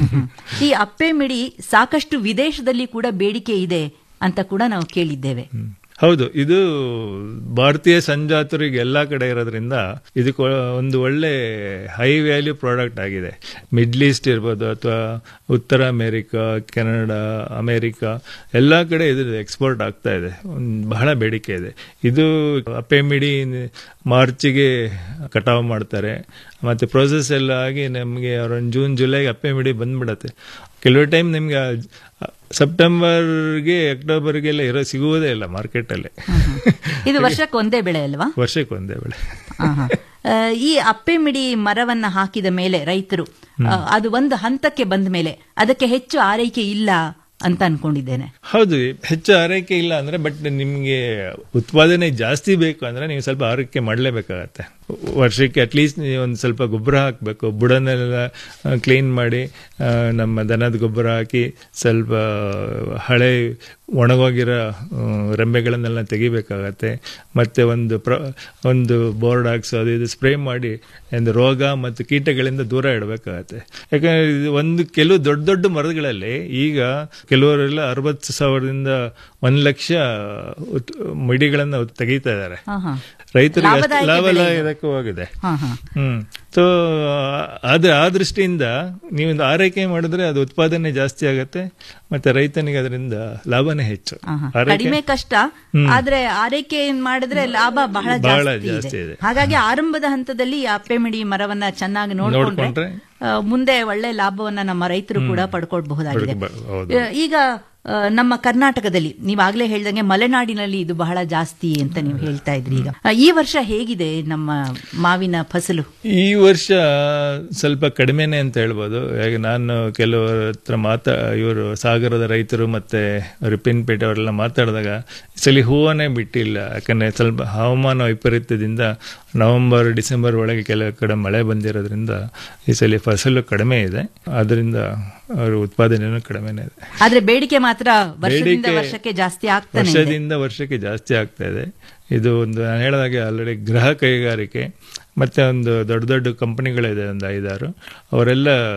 ಈ ಅಪ್ಪೆ ಮಿಡಿ ಸಾಕಷ್ಟು ವಿದೇಶದಲ್ಲಿ ಕೂಡ ಬೇಡಿಕೆ ಇದೆ ಅಂತ ಕೂಡ ನಾವು ಕೇಳಿದ್ದೇವೆ ಹ್ಮ್. ಹೌದು ಇದು ಭಾರತೀಯ ಸಂಜಾತರಿಗೆ ಎಲ್ಲಾ ಕಡೆ ಇರೋದ್ರಿಂದ ಇದಕ್ಕೆ ಒಂದು ಒಳ್ಳೆ ಹೈ ವ್ಯಾಲ್ಯೂ ಪ್ರಾಡಕ್ಟ್ ಆಗಿದೆ ಮಿಡ್ಲ್ ಈಸ್ಟ್ ಇರ್ಬೋದು ಅಥವಾ ಉತ್ತರ ಅಮೆರಿಕ ಕೆನಡಾ ಅಮೆರಿಕ ಎಲ್ಲಾ ಕಡೆ ಇದು ಎಕ್ಸ್ಪೋರ್ಟ್ ಆಗ್ತಾ ಇದೆ ಒಂದ್ ಬಹಳ ಬೇಡಿಕೆ ಇದೆ ಇದು ಅಪ್ಪೆ ಮಿಡಿ ಮಾರ್ಚಿಗೆ ಕಟಾವು ಮಾಡ್ತಾರೆ ಮತ್ತೆ ಪ್ರೋಸೆಸ್ ಎಲ್ಲ ಆಗಿ ನಮಗೆ ಅರೌಂಡ್ ಜೂನ್ ಜುಲೈಗೆ ಅಪ್ಪೆ ಮಿಡಿ ಬಂದ್ಬಿಡತ್ತೆ ಕೆಲವು ಟೈಮ್ ನಿಮ್ಗೆ ಆ ಸೆಪ್ಟೆಂಬರ್ಗೆ ಅಕ್ಟೋಬರ್ಗೆಲ್ಲ ಇರೋ ಸಿಗುವುದೇ ಇಲ್ಲ ಮಾರ್ಕೆಟಲ್ಲಿ ಇದು ವರ್ಷಕ್ಕೆ ಒಂದೇ ಬೆಳೆ ಅಲ್ವಾ ವರ್ಷಕ್ಕೆ ಒಂದೇ ಬೆಳೆ ಆಹಾ. ಆ, ಈ ಅಪ್ಪೆ ಮಿಡಿ ಮರವನ್ನ ಹಾಕಿದ ಮೇಲೆ ರೈತರು ಆ, ಅದು ಒಂದು ಹಂತಕ್ಕೆ ಬಂದ ಮೇಲೆ ಅದಕ್ಕೆ ಹೆಚ್ಚು ಆರೈಕೆ ಇಲ್ಲ ಅಂತ ಅನ್ಕೊಂಡಿದ್ದೇನೆ ಹೌದು ಹೆಚ್ಚು ಆರೈಕೆ ಇಲ್ಲ ಅಂದ್ರೆ ಬಟ್ ನಿಮ್ಗೆ ಉತ್ಪಾದನೆ ಜಾಸ್ತಿ ಬೇಕು ಅಂದ್ರೆ ನೀವು ಸ್ವಲ್ಪ ಆರೈಕೆ ಮಾಡಲೇಬೇಕಾಗತ್ತೆ ವರ್ಷಕ್ಕೆ ಅಟ್ಲೀಸ್ಟ್ ನೀವು ಒಂದು ಸ್ವಲ್ಪ ಗೊಬ್ಬರ ಹಾಕಬೇಕು ಬುಡನೆಲ್ಲ ಕ್ಲೀನ್ ಮಾಡಿ ಆ, ನಮ್ಮ ದನದ ಗೊಬ್ಬರ ಹಾಕಿ ಸ್ವಲ್ಪ ಹಳೆ ಒಣಗೋಗಿರೋ ಆ, ರೆಂಬೆಗಳನ್ನೆಲ್ಲ ತೆಗಿಬೇಕಾಗತ್ತೆ ಮತ್ತೆ ಒಂದು ಪ್ರ ಒಂದು ಬೋರ್ಡ್ ಹಾಕ್ಸೋ ಅದು ಇದು ಸ್ಪ್ರೇ ಮಾಡಿ ಒಂದು ರೋಗ ಮತ್ತು ಕೀಟಗಳಿಂದ ದೂರ ಇಡಬೇಕಾಗತ್ತೆ ಯಾಕಂದ್ರೆ ಇದು ಒಂದು ಕೆಲವು ದೊಡ್ಡ ದೊಡ್ಡ ಮರಗಳಲ್ಲಿ ಈಗ ಕೆಲವರೆಲ್ಲ ಅರವತ್ತು ಸಾವಿರದಿಂದ ಒಂದ್ ಲಕ್ಷ ಉತ್- ಮಿಡಿಗಳನ್ನ ಉತ್- ತೆಗಿತಾ ಇದ್ದಾರೆ ಆಹಾ. ರೈತರಿಗೆ ಅಷ್ಟು ಲಾಭದಾಯಕ ಬೆಳೆ ಇದು. ಲಾಭದಾಯಕವಾಗಿದೆ ಹಾ ಹಾ ಹ್ಮ್ ಸೊ ಅದ ಆ ದೃಷ್ಟಿಯಿಂದ ನೀವು ಒಂದು ಆರೈಕೆ ಮಾಡಿದ್ರೆ ಅದು ಉತ್ಪಾದನೆ ಜಾಸ್ತಿ ಆಗತ್ತೆ ಮತ್ತೆ ರೈತನಿಗೆ ಅದರಿಂದ ಲಾಭನೇ ಹೆಚ್ಚು ಆಹಾ. ಆರೈಕೆ ಕಡಿಮೆ ಕಷ್ಟ ಆದ್ರೆ ಆರೈಕೆ ಮಾಡಿದ್ರೆ ಲಾಭ ಬಹಳ ಬಹಳ ಜಾಸ್ತಿ ಜಾಸ್ತಿ ಇದೆ ಇದೆ. ಹಾಗಾಗಿ ಆರಂಭದ ಹಂತದಲ್ಲಿ ಈ ಅಪ್ಪೆ ಮಿಡಿ ಮರವನ್ನ ಚೆನ್ನಾಗಿ ನೋಡ್ಕೊಂಡ್ರೆ ನೋಡ್ಕೊಂಡ್ರೆ ಆ, ಮುಂದೆ ಒಳ್ಳೆ ಲಾಭವನ್ನ ನಮ್ಮ ರೈತರು ಕೂಡ ಪಡ್ಕೊಳ್ಬಹುದಾಗಿದೆ ಪಡ್ಕೊಬ- ಹೌದು. ಆ, ಈಗ ಆ, ನಮ್ಮ ಕರ್ನಾಟಕದಲ್ಲಿ ನೀವಾಗ್ಲೇ ಹೇಳ್ದಂಗೆ ಮಲೆನಾಡಿನಲ್ಲಿ ಇದು ಬಹಳ ಜಾಸ್ತಿ ಅಂತ ನೀವು ಹೇಳ್ತಾ ಇದ್ರಿ ಈಗ ಆ, ಈ ವರ್ಷ ಹೇಗಿದೆ ನಮ್ಮ ಮಾವಿನ ಫಸಲು ಈ ವರ್ಷ ಸ್ವಲ್ಪ ಕಡಿಮೆನೆ ಅಂತ ಹೇಳ್ಬೋದು ಯಾಕೆ ನಾನು ಕೆಲವರ ಹತ್ರ ಮಾತಾ ಇವರು ಸಾಗರದ ರೈತರು ಮತ್ತೆ ರಿಪಿನ್ಪೇಟೆ ಅವರೆಲ್ಲ ಮಾತಾಡಿದಾಗ ಈ ಸಲ ಹೂವನೇ ಬಿಟ್ಟಿಲ್ಲ ಯಾಕಂದ್ರೆ ಸ್ವಲ್ಪ ಹವಾಮಾನ ವೈಪರೀತ್ಯದಿಂದ ನವೆಂಬರ್ ಡಿಸೆಂಬರ್ ಒಳಗೆ ಕೆಲವು ಕಡೆ ಮಳೆ ಬಂದಿರೋದ್ರಿಂದ ಈ ಸಲ ಫಸಲು ಕಡಿಮೆ ಇದೆ ಅದರಿಂದ ಅವರ ಉತ್ಪಾದನೆಯೂ ಕಡಿಮೆನೇ ಇದೆ ಆದ್ರೆ ಬೇಡಿಕೆ ಮಾತ್ರ ವರ್ಷದಿಂದ ಬೇಡಿಕೆ ವರ್ಷಕ್ಕೆ ಜಾಸ್ತಿ ಆಗ್ತಾನೆ ಇದೆ ವರ್ಷದಿಂದ ವರ್ಷಕ್ಕೆ ಜಾಸ್ತಿ ಆಗ್ತಾ ಇದೆ ಇದು ಒಂದು ನಾನು ಹೇಳಿದಾಗೆ ಆಲ್ರೆಡಿ ಗೃಹ ಕೈಗಾರಿಕೆ ಮತ್ತೆ ಒಂದು ದೊಡ್ಡ ದೊಡ್ಡ ಕಂಪನಿಗಳಿದೆ ಒಂದು ಐದಾರು ಅವರೆಲ್ಲ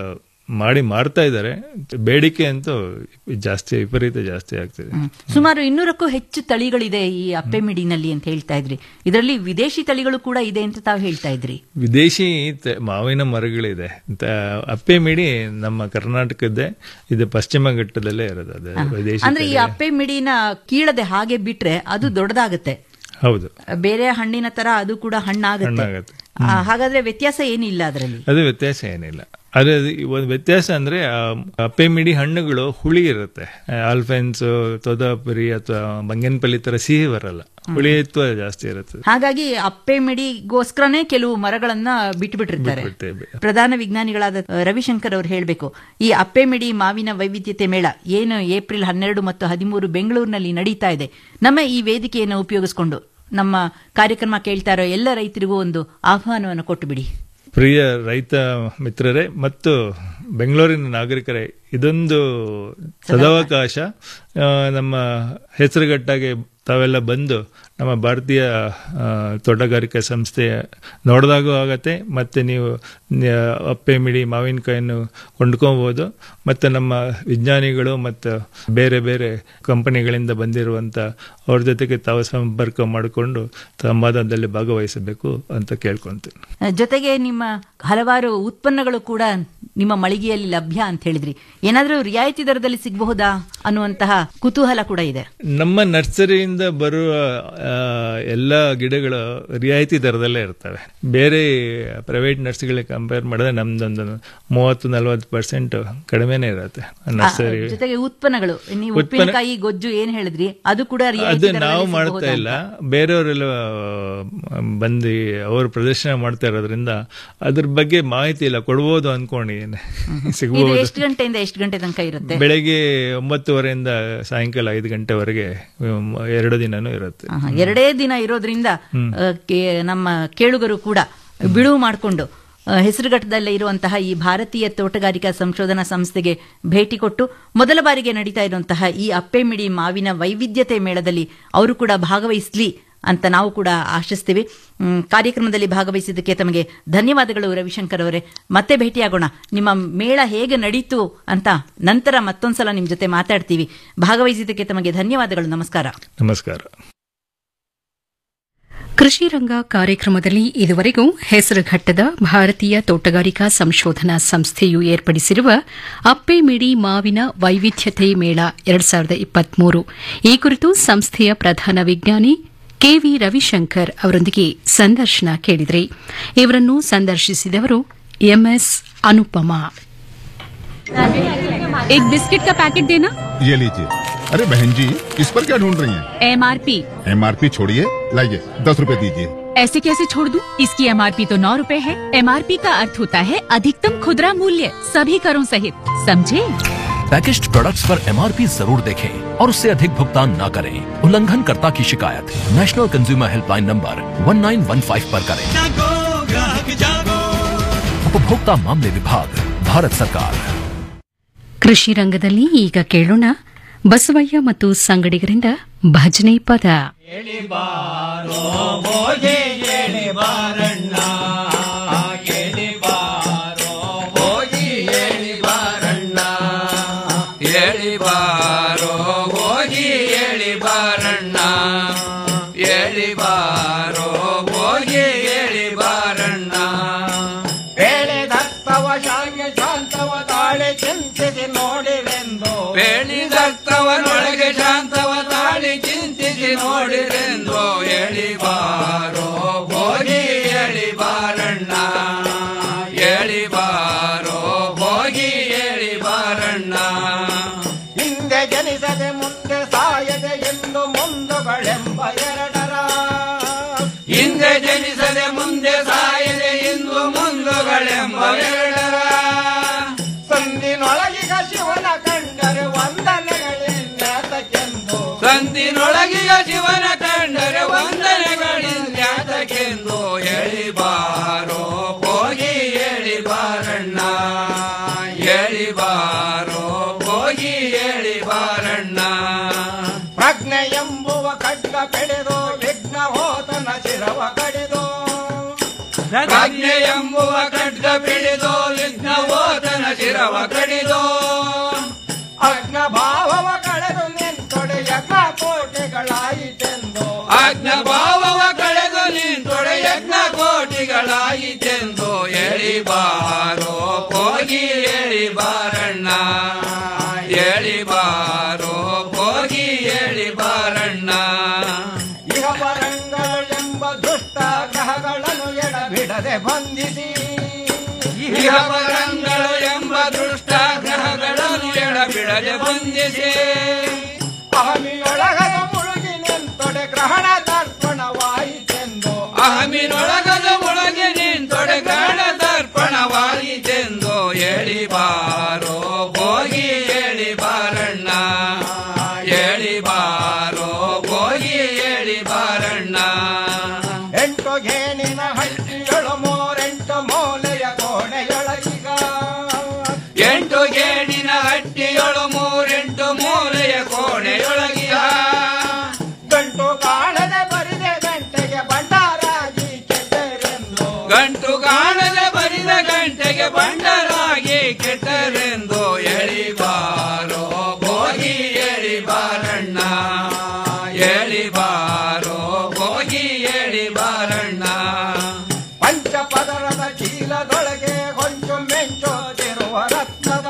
ಮಾಡಿ ಮಾರ್ತಾ ಇದ್ದಾರೆ ಬೇಡಿಕೆ ಅಂತೂ ಜಾಸ್ತಿ ವಿಪರೀತ ಜಾಸ್ತಿ ಆಗ್ತಿದೆ ಹ್ಮ್. ಸುಮಾರು ಇನ್ನೂರಕ್ಕೂ ಹೆಚ್ಚು ತಳಿಗಳಿದೆ ಈ ಅಪ್ಪೆಮಿಡಿನಲ್ಲಿ ಅಂತ ಹೇಳ್ತಾ ಇದ್ರಿ ಇದರಲ್ಲಿ ವಿದೇಶಿ ತಳಿಗಳು ಕೂಡ ಇದೆ ಅಂತ ತಾವು ಹೇಳ್ತಾ ಇದ್ರಿ ವಿದೇಶಿ ತ- ಮಾವಿನ ಮರಗಳಿದೆ ತ- ಅಪ್ಪೆ ಮಿಡಿ ನಮ್ಮ ಕರ್ನಾಟಕದ್ದೇ ಇದು ಪಶ್ಚಿಮ ಘಟ್ಟದಲ್ಲೇ ಇರೋದು ಅದು ವಿದೇಶಿ ಅಂದ್ರೆ ಈ ತಳಿ. ಅಪ್ಪೆಮಿಡಿನ ಕೀಳದೆ ಹಾಗೆ ಬಿಟ್ರೆ ಅದು ದೊಡ್ಡದಾಗತ್ತೆ ಹೌದು ಬೇರೆ ಹಣ್ಣಿನ ತರ ಅದು ಕೂಡ ಹಣ್ಣಾಗತ್ತೆ ಹಣ್ಣಾಗತ್ತೆ. ಆ, ಹಾಗಾದ್ರೆ ವ್ಯತ್ಯಾಸ ಏನಿಲ್ಲ ಅದರಲ್ಲಿ ಅದು ವ್ಯತ್ಯಾಸ ಏನಿಲ್ಲ ಅದು ಒಂದು ವ್ಯತ್ಯಾಸ ಅಂದ್ರೆ ಆ ಅಪ್ಪೆ ಮಿಡಿ ಹಣ್ಣುಗಳು ಹುಳಿ ಇರುತ್ತೆ ಆಲ್ಫೆನ್ಸ್ ತೋದಾಪುರಿ ಅಥವಾ ಬಂಗನಪಲ್ಲಿ ತರ ಸಿಹಿ ಬರಲ್ಲ ಹುಳಿತ್ವ ಜಾಸ್ತಿ ಇರುತ್ತೆ ಹಾಗಾಗಿ ಅಪ್ಪೆಮಿಡಿಗೋಸ್ಕರನೇ ಕೆಲವು ಮರಗಳನ್ನ ಬಿಟ್ಬಿಟ್ಟಿರ್ತಾರೆ ಬಿಟ್ಬಿಡ್ತೇವೆ. ಪ್ರಧಾನ ವಿಜ್ಞಾನಿಗಳಾದ ಅ, ರವಿಶಂಕರ್ ಅವರು ಹೇಳಬೇಕು ಈ ಅಪ್ಪೆಮಿಡಿ ಮಾವಿನ ವೈವಿಧ್ಯತೆ ಮೇಳ ಏನು ಏಪ್ರಿಲ್ ಹನ್ನೆರಡು ಮತ್ತು ಹದಿಮೂರು ಬೆಂಗಳೂರಿನಲ್ಲಿ ನಡೀತಾ ಇದೆ ನಮ್ಮ ಈ ವೇದಿಕೆಯನ್ನು ಉಪಯೋಗಿಸಿಕೊಂಡು ನಮ್ಮ ಕಾರ್ಯಕ್ರಮ ಕೇಳ್ತಾ ಇರೋ ಎಲ್ಲ ರೈತರಿಗೂ ಒಂದು ಆಹ್ವಾನವನ್ನು ಕೊಟ್ಟು ಬಿಡಿ ಪ್ರಿಯ ರೈತ ಮಿತ್ರರೇ ಮತ್ತು ಬೆಂಗಳೂರಿನ ನಾಗರಿಕರೇ ಇದೊಂದು ಸದಾವಕಾಶ ಆ, ನಮ್ಮ ಹೆಸರುಗಟ್ಟಾಗೆ ತಾವೆಲ್ಲ ಬಂದು ನಮ್ಮ ಭಾರತೀಯ ಆ, ತೋಟಗಾರಿಕಾ ಸಂಸ್ಥೆ ನೋಡಿದಾಗೂ ಆಗತ್ತೆ ಮತ್ತೆ ನೀವು ನ್ಯ- ಅಪ್ಪೆ ಮಿಡಿ ಮಾವಿನಕಾಯನ್ನು ಕೊಂಡ್ಕೊಬೋದು ಮತ್ತು ನಮ್ಮ ವಿಜ್ಞಾನಿಗಳು ಮತ್ತು ಬೇರೆ ಬೇರೆ ಕಂಪನಿಗಳಿಂದ ಬಂದಿರುವಂಥ ಅವ್ರ ಜೊತೆಗೆ ತಾವು ಸಂಪರ್ಕ ಮಾಡಿಕೊಂಡು ಸಂವಾದದಲ್ಲಿ ಭಾಗವಹಿಸಬೇಕು ಅಂತ ಕೇಳ್ಕೊಂತೀನಿ ಅ, ಜೊತೆಗೆ ನಿಮ್ಮ ಹಲವಾರು ಉತ್ಪನ್ನಗಳು ಕೂಡ ನಿಮ್ಮ ಮಳಿಗೆಯಲ್ಲಿ ಲಭ್ಯ ಅಂತ ಹೇಳಿದ್ರಿ ಏನಾದರೂ ರಿಯಾಯಿತಿ ದರದಲ್ಲಿ ಸಿಗಬಹುದಾ ಅನ್ನುವಂತಹ ಕುತೂಹಲ ಕೂಡ ಇದೆ ನಮ್ಮ ನರ್ಸರಿಯಿಂದ ಬರುವ ಆ, ಎಲ್ಲ ಗಿಡಗಳು ರಿಯಾಯಿತಿ ದರದಲ್ಲೇ ಇರ್ತವೆ ಬೇರೆ ಪ್ರೈವೇಟ್ ನರ್ಸರಿಗಳಿಗೆ ಕಂಪೇರ್ ಮಾಡಿದ್ರೆ ನಮ್ದೊಂದು ಮೂವತ್ತು ನಲವತ್ತು ಪರ್ಸೆಂಟ್ ಕಡಿಮೆನೇ ಇರುತ್ತೆ ನರ್ಸರಿ ಆ, ಜೊತೆಗೆ ಉತ್ಪನ್ನಗಳು ನೀವು ಉತ್ಪನ್ನ- ಉಪ್ಪಿನಕಾಯಿ ಗೊಜ್ಜು ಏನ್ ಹೇಳಿದ್ರಿ ಅದು ಕೂಡ ರಿಯಾಯಿತಿ ಅದು ದರದಲ್ಲಿ ನಾವು ಮಾಡ್ತಾ ಸಿಗಬಹುದಾ ಇಲ್ಲ ಅಂತ? ಬೇರೆಯವರೆಲ್ಲ ಬಂದು ಅವರು ಪ್ರದರ್ಶನ ಮಾಡ್ತಾ ಇರೋದ್ರಿಂದ ಅದ್ರ ಬಗ್ಗೆ ಮಾಹಿತಿ ಇಲ್ಲ ಕೊಡ್ಬೋದು ಅನ್ಕೊಂಡಿದ್ದೀನಿ ಇದು ಸಿಗ್ಬೋದು ಎಷ್ಟು ಗಂಟೆಯಿಂದ ಎಷ್ಟು ಗಂಟೆ ತನಕ ಇರುತ್ತೆ ಬೆಳಗ್ಗೆ ಒಂಬತ್ತುವರೆಯಿಂದ ಸಾಯಂಕಾಲ ಐದು ಗಂಟೆವರೆಗೆ ಉಮ್, ಎರಡು ದಿನನೂ ಇರುತ್ತೆ ಆಹಾ, ಎರಡೇ ದಿನ ಇರೋದ್ರಿಂದ ಆ, ಕೇ- ನಮ್ಮ ಕೇಳುಗರು ಕೂಡ ಬಿಡುವು ಮಾಡಿಕೊಂಡು ಹೆಸರುಘಟ್ಟದಲ್ಲೇ ಇರುವಂತಹ ಈ ಭಾರತೀಯ ತೋಟಗಾರಿಕಾ ಸಂಶೋಧನಾ ಸಂಸ್ಥೆಗೆ ಭೇಟಿ ಕೊಟ್ಟು ಮೊದಲ ಬಾರಿಗೆ ನಡೀತಾ ಇರುವಂತಹ ಈ ಅಪ್ಪೆಮಿಡಿ ಮಾವಿನ ವೈವಿಧ್ಯತೆ ಮೇಳದಲ್ಲಿ ಅವರು ಕೂಡ ಭಾಗವಹಿಸಲಿ ಅಂತ ನಾವು ಕೂಡ ಆಶಿಸ್ತೀವಿ ಮ್, ಕಾರ್ಯಕ್ರಮದಲ್ಲಿ ಭಾಗವಹಿಸಿದ್ದಕ್ಕೆ ತಮಗೆ ಧನ್ಯವಾದಗಳು ರವಿಶಂಕರ್ ಅವರೇ ಮತ್ತೆ ಭೇಟಿಯಾಗೋಣ ನಿಮ್ಮ ಮೇಳ ಹೇಗೆ ನಡೀತು ಅಂತ ನಂತರ ಮತ್ತೊಂದ್ಸಲ ನಿಮ್ಮ ಜೊತೆ ಮಾತಾಡ್ತೀವಿ ಭಾಗವಹಿಸಿದ್ದಕ್ಕೆ ತಮಗೆ ಧನ್ಯವಾದಗಳು ನಮಸ್ಕಾರ ನಮಸ್ಕಾರ ಕೃಷಿ ರಂಗ ಕಾರ್ಯಕ್ರಮದಲ್ಲಿ ಇದುವರೆಗೂ ಹೆಸರುಘಟ್ಟದ ಭಾರತೀಯ ತೋಟಗಾರಿಕಾ ಸಂಶೋಧನಾ ಸಂಸ್ಥೆಯು ಏರ್ಪಡಿಸಿರುವ ಅಪ್ಪೆಮಿಡಿ ಮಾವಿನ ವೈವಿಧ್ಯತೆ ಮೇಳ ಎರಡ್ ಸಾವಿರದ ಇಪ್ಪತ್ಮೂರು ಈ ಕುರಿತು ಸಂಸ್ಥೆಯ ಪ್ರಧಾನ ವಿಜ್ಞಾನಿ ಕೆವಿ ರವಿಶಂಕರ್ ಅವರೊಂದಿಗೆ ಸಂದರ್ಶನ ಕೇಳಿದ್ರಿ ಇವರನ್ನು ಸಂದರ್ಶಿಸಿದವರು ಎಂಎಸ್ ಅನುಪಮಾ एक बिस्किट का पैकेट देना ये लीजिए अरे बहन जी इस पर क्या ढूंढ रही हैं? एमआरपी एमआरपी छोड़िए लाइए दस रुपए दीजिए ऐसे कैसे छोड़ दूं? इसकी एमआरपी तो नौ रूपए है एमआरपी का अर्थ होता है अधिकतम खुदरा मूल्य सभी करों सहित समझे पैकेज्ड प्रोडक्ट्स पर एमआरपी जरूर देखें और उससे अधिक भुगतान न करें उल्लंघन कर्ता की शिकायत नेशनल कंज्यूमर हेल्पलाइन नंबर 1915 पर करें जागो ग्राहक जागो उपभोक्ता मामले विभाग भारत सरकार ಕೃಷಿ ರಂಗದಲ್ಲಿ ಈಗ ಕೇಳೋಣ ಬಸವಯ್ಯ ಮತ್ತು ಸಂಗಡಿಗರಿಂದ ಭಜನೆ ಪದ ಹೇಳಿ ಬಾರೋ ಹೋಗಿ ಹೇಳಿ ಬಾರಣ್ಣ ಹೇಳಿ ಬಾರೋ ಹೋಗಿ ಹೇಳಿ ಬಾರಣ್ಣ ಹೇಳಿ ಬಾರೋ ಹೋಗಿ ಹೇಳಿ ಬಾರಣ್ಣ ಹೇಳಿ ಬಾರೋ ಹೋಗಿ ಹೇಳಿ ಬಾರಣ್ಣ ಬೆಳೆದತ್ತವ ಶಾಂಗೆ ಶಾಂತವ ತಾಳೆ ಚಿಂತಿಸಿ ನೋಡಿರೆಂದು ಬೆಳೆದತ್ತವನೊಳಗೆ ಶಾಂತವ ತಾಳಿ ಚಿಂತಿಸಿ ನೋಡಿರೆಂದು ಹೇಳಿ ಬಾರೋ ಹೋಗಿ ಹೇಳಿ ಬಾರಣ್ಣ ಹೇಳಿ ಬಾರೋ ಹೋಗಿ ಹೇಳಿ ಬಾರಣ್ಣ ಹಿಂದೆ ಜನಿಸದೆ ಮುಂದೆ ಸಾಯದೆ ಎಂದು ಮುಂದುಗಳೆಂಬ ಎರಡರ ಹಿಂದೆ ಜನಿಸದೆ ಮುಂದೆ ಸಾಯದೆ ಎಂದು ಮುಂದುಗಳೆಂಬ ಎರಡರ ಸಂದಿನೊಳಗಿಗ ಶಿವನ ಕಂಡರೆ ವಂದನೆಗಳಿಂದೆಂದು ಸಂದಿನೊಳಗಿಗ ಶಿವನ ಕಂಡರೆ ವಂದನೆಗಳಿಂದೆಂದು ಹೇಳಿ ಬಾರೋ ಹೋಗಿ ಹೇಳಿ ಬಾರಣ್ಣ ಹೇಳಿ ಬಾರೋ ಹೋಗಿ ಹೇಳಿ ಬಾರಣ್ಣ ಪ್ರಜ್ಞೆ ಎಂಬುವ ಖಡ್ಗ ಪೆಡೆದು ವಿಘ್ನ ಹೋತನ ಶಿರವ ಕಡಿದು ಪ್ರಜ್ಞೆ ಎಂಬುವ ಖಡ್ಗ ಪಿಡಿದು ವಿಘ್ನ ಹೋತನ ಶಿರವ ದೋಷವ ಕಡಿದು ಅಗ್ನ ಭಾವವ ಕಳೆದು ನಿಂತೊಡೆ ಯಜ್ಞ ಕೋಟೆಗಳಾಯಿತೆಂದು ಅಗ್ನ ಭಾವವ ಕಳೆದು ನಿಂತೊಡೆ ಯಜ್ಞ ಕೋಟಿಗಳಾಯಿತೆಂದು ಎಳಿಬಾರೋ ಹೋಗಿ ಎಳಿಬಾರಣ್ಣ ಎಳಿಬಾರೋ ಹೋಗಿ ಎಳಿಬಾರಣ್ಣ ಇಹವರಂಗಳು ಎಂಬ ದುಷ್ಟ ಗ್ರಹಗಳನ್ನು ಎಡಬಿಡದೆ ಬಂಧಿಸಿ ಇಹವರಂಗಳು ಎಂಬ ದೃಷ್ಟ ಗ್ರಹಗಳನ್ನು ಎಡಬಿಡದೆ ಬಂಧಿಸಿ ಅಹಮಿಯೊಳಗದ ಮುಳುಗಿ ನಿಂತೊಡೆ ಗ್ರಹಣ ದರ್ಪಣವಾಯಿತೆಂದು ಅಹಮಿನೊಳಗದ ಒಳಗೆ ನಿಂತೊಡೆ ಗ್ರಹಣ ದರ್ಪಣವಾಯಿತೆಂದು ಎಳಿಬಾರೋ ಹೋಗಿ ಎಳಿಬಾರಣ್ಣ ಎಳಿಬಾರೋ ಹೋಗಿ ಎಳಿಬಾರಣ್ಣ ಎಂಟು ಗೇಣಿನ ಹಟ್ಟಿಯೊಳು ಮೂರೆಂಟು ಮೂಲೆಯ ಕೋಣೆಯೊಳಗೀಗ ಎಂಟು ಗೇಣಿನ ಹಟ್ಟಿಯೊಳು ಮೂರೆಂಟು ಮೂಲೆಯ ಕೋಣೆಯೊಳಗಿಯ ಗಂಟು ಕಾಣದೆ ಬರಿದೆ ಗಂಟೆಗೆ ಭಂಡಾರಾಗಿ ಕೆಟ್ಟರೆಂದು ಗಂಟು ಕಾಣದೆ ಬರಿದ ಗಂಟೆಗೆ ಬಂಡರಾಗಿ ಕೆಟ್ಟರೆಂದು ಎಳಿಬಾರೋ ಹೋಗಿ ಎಳಿಬಾರಣ್ಣ ಎಳಿಬಾರೋ ಹೋಗಿ ಎಳಿಬಾರಣ್ಣ ಪಂಚಪದರದ ಚೀಲದೊಳಗೆ ಕೊಂಚು ಮೆಂಚೋದಿರುವ ರತ್ನದ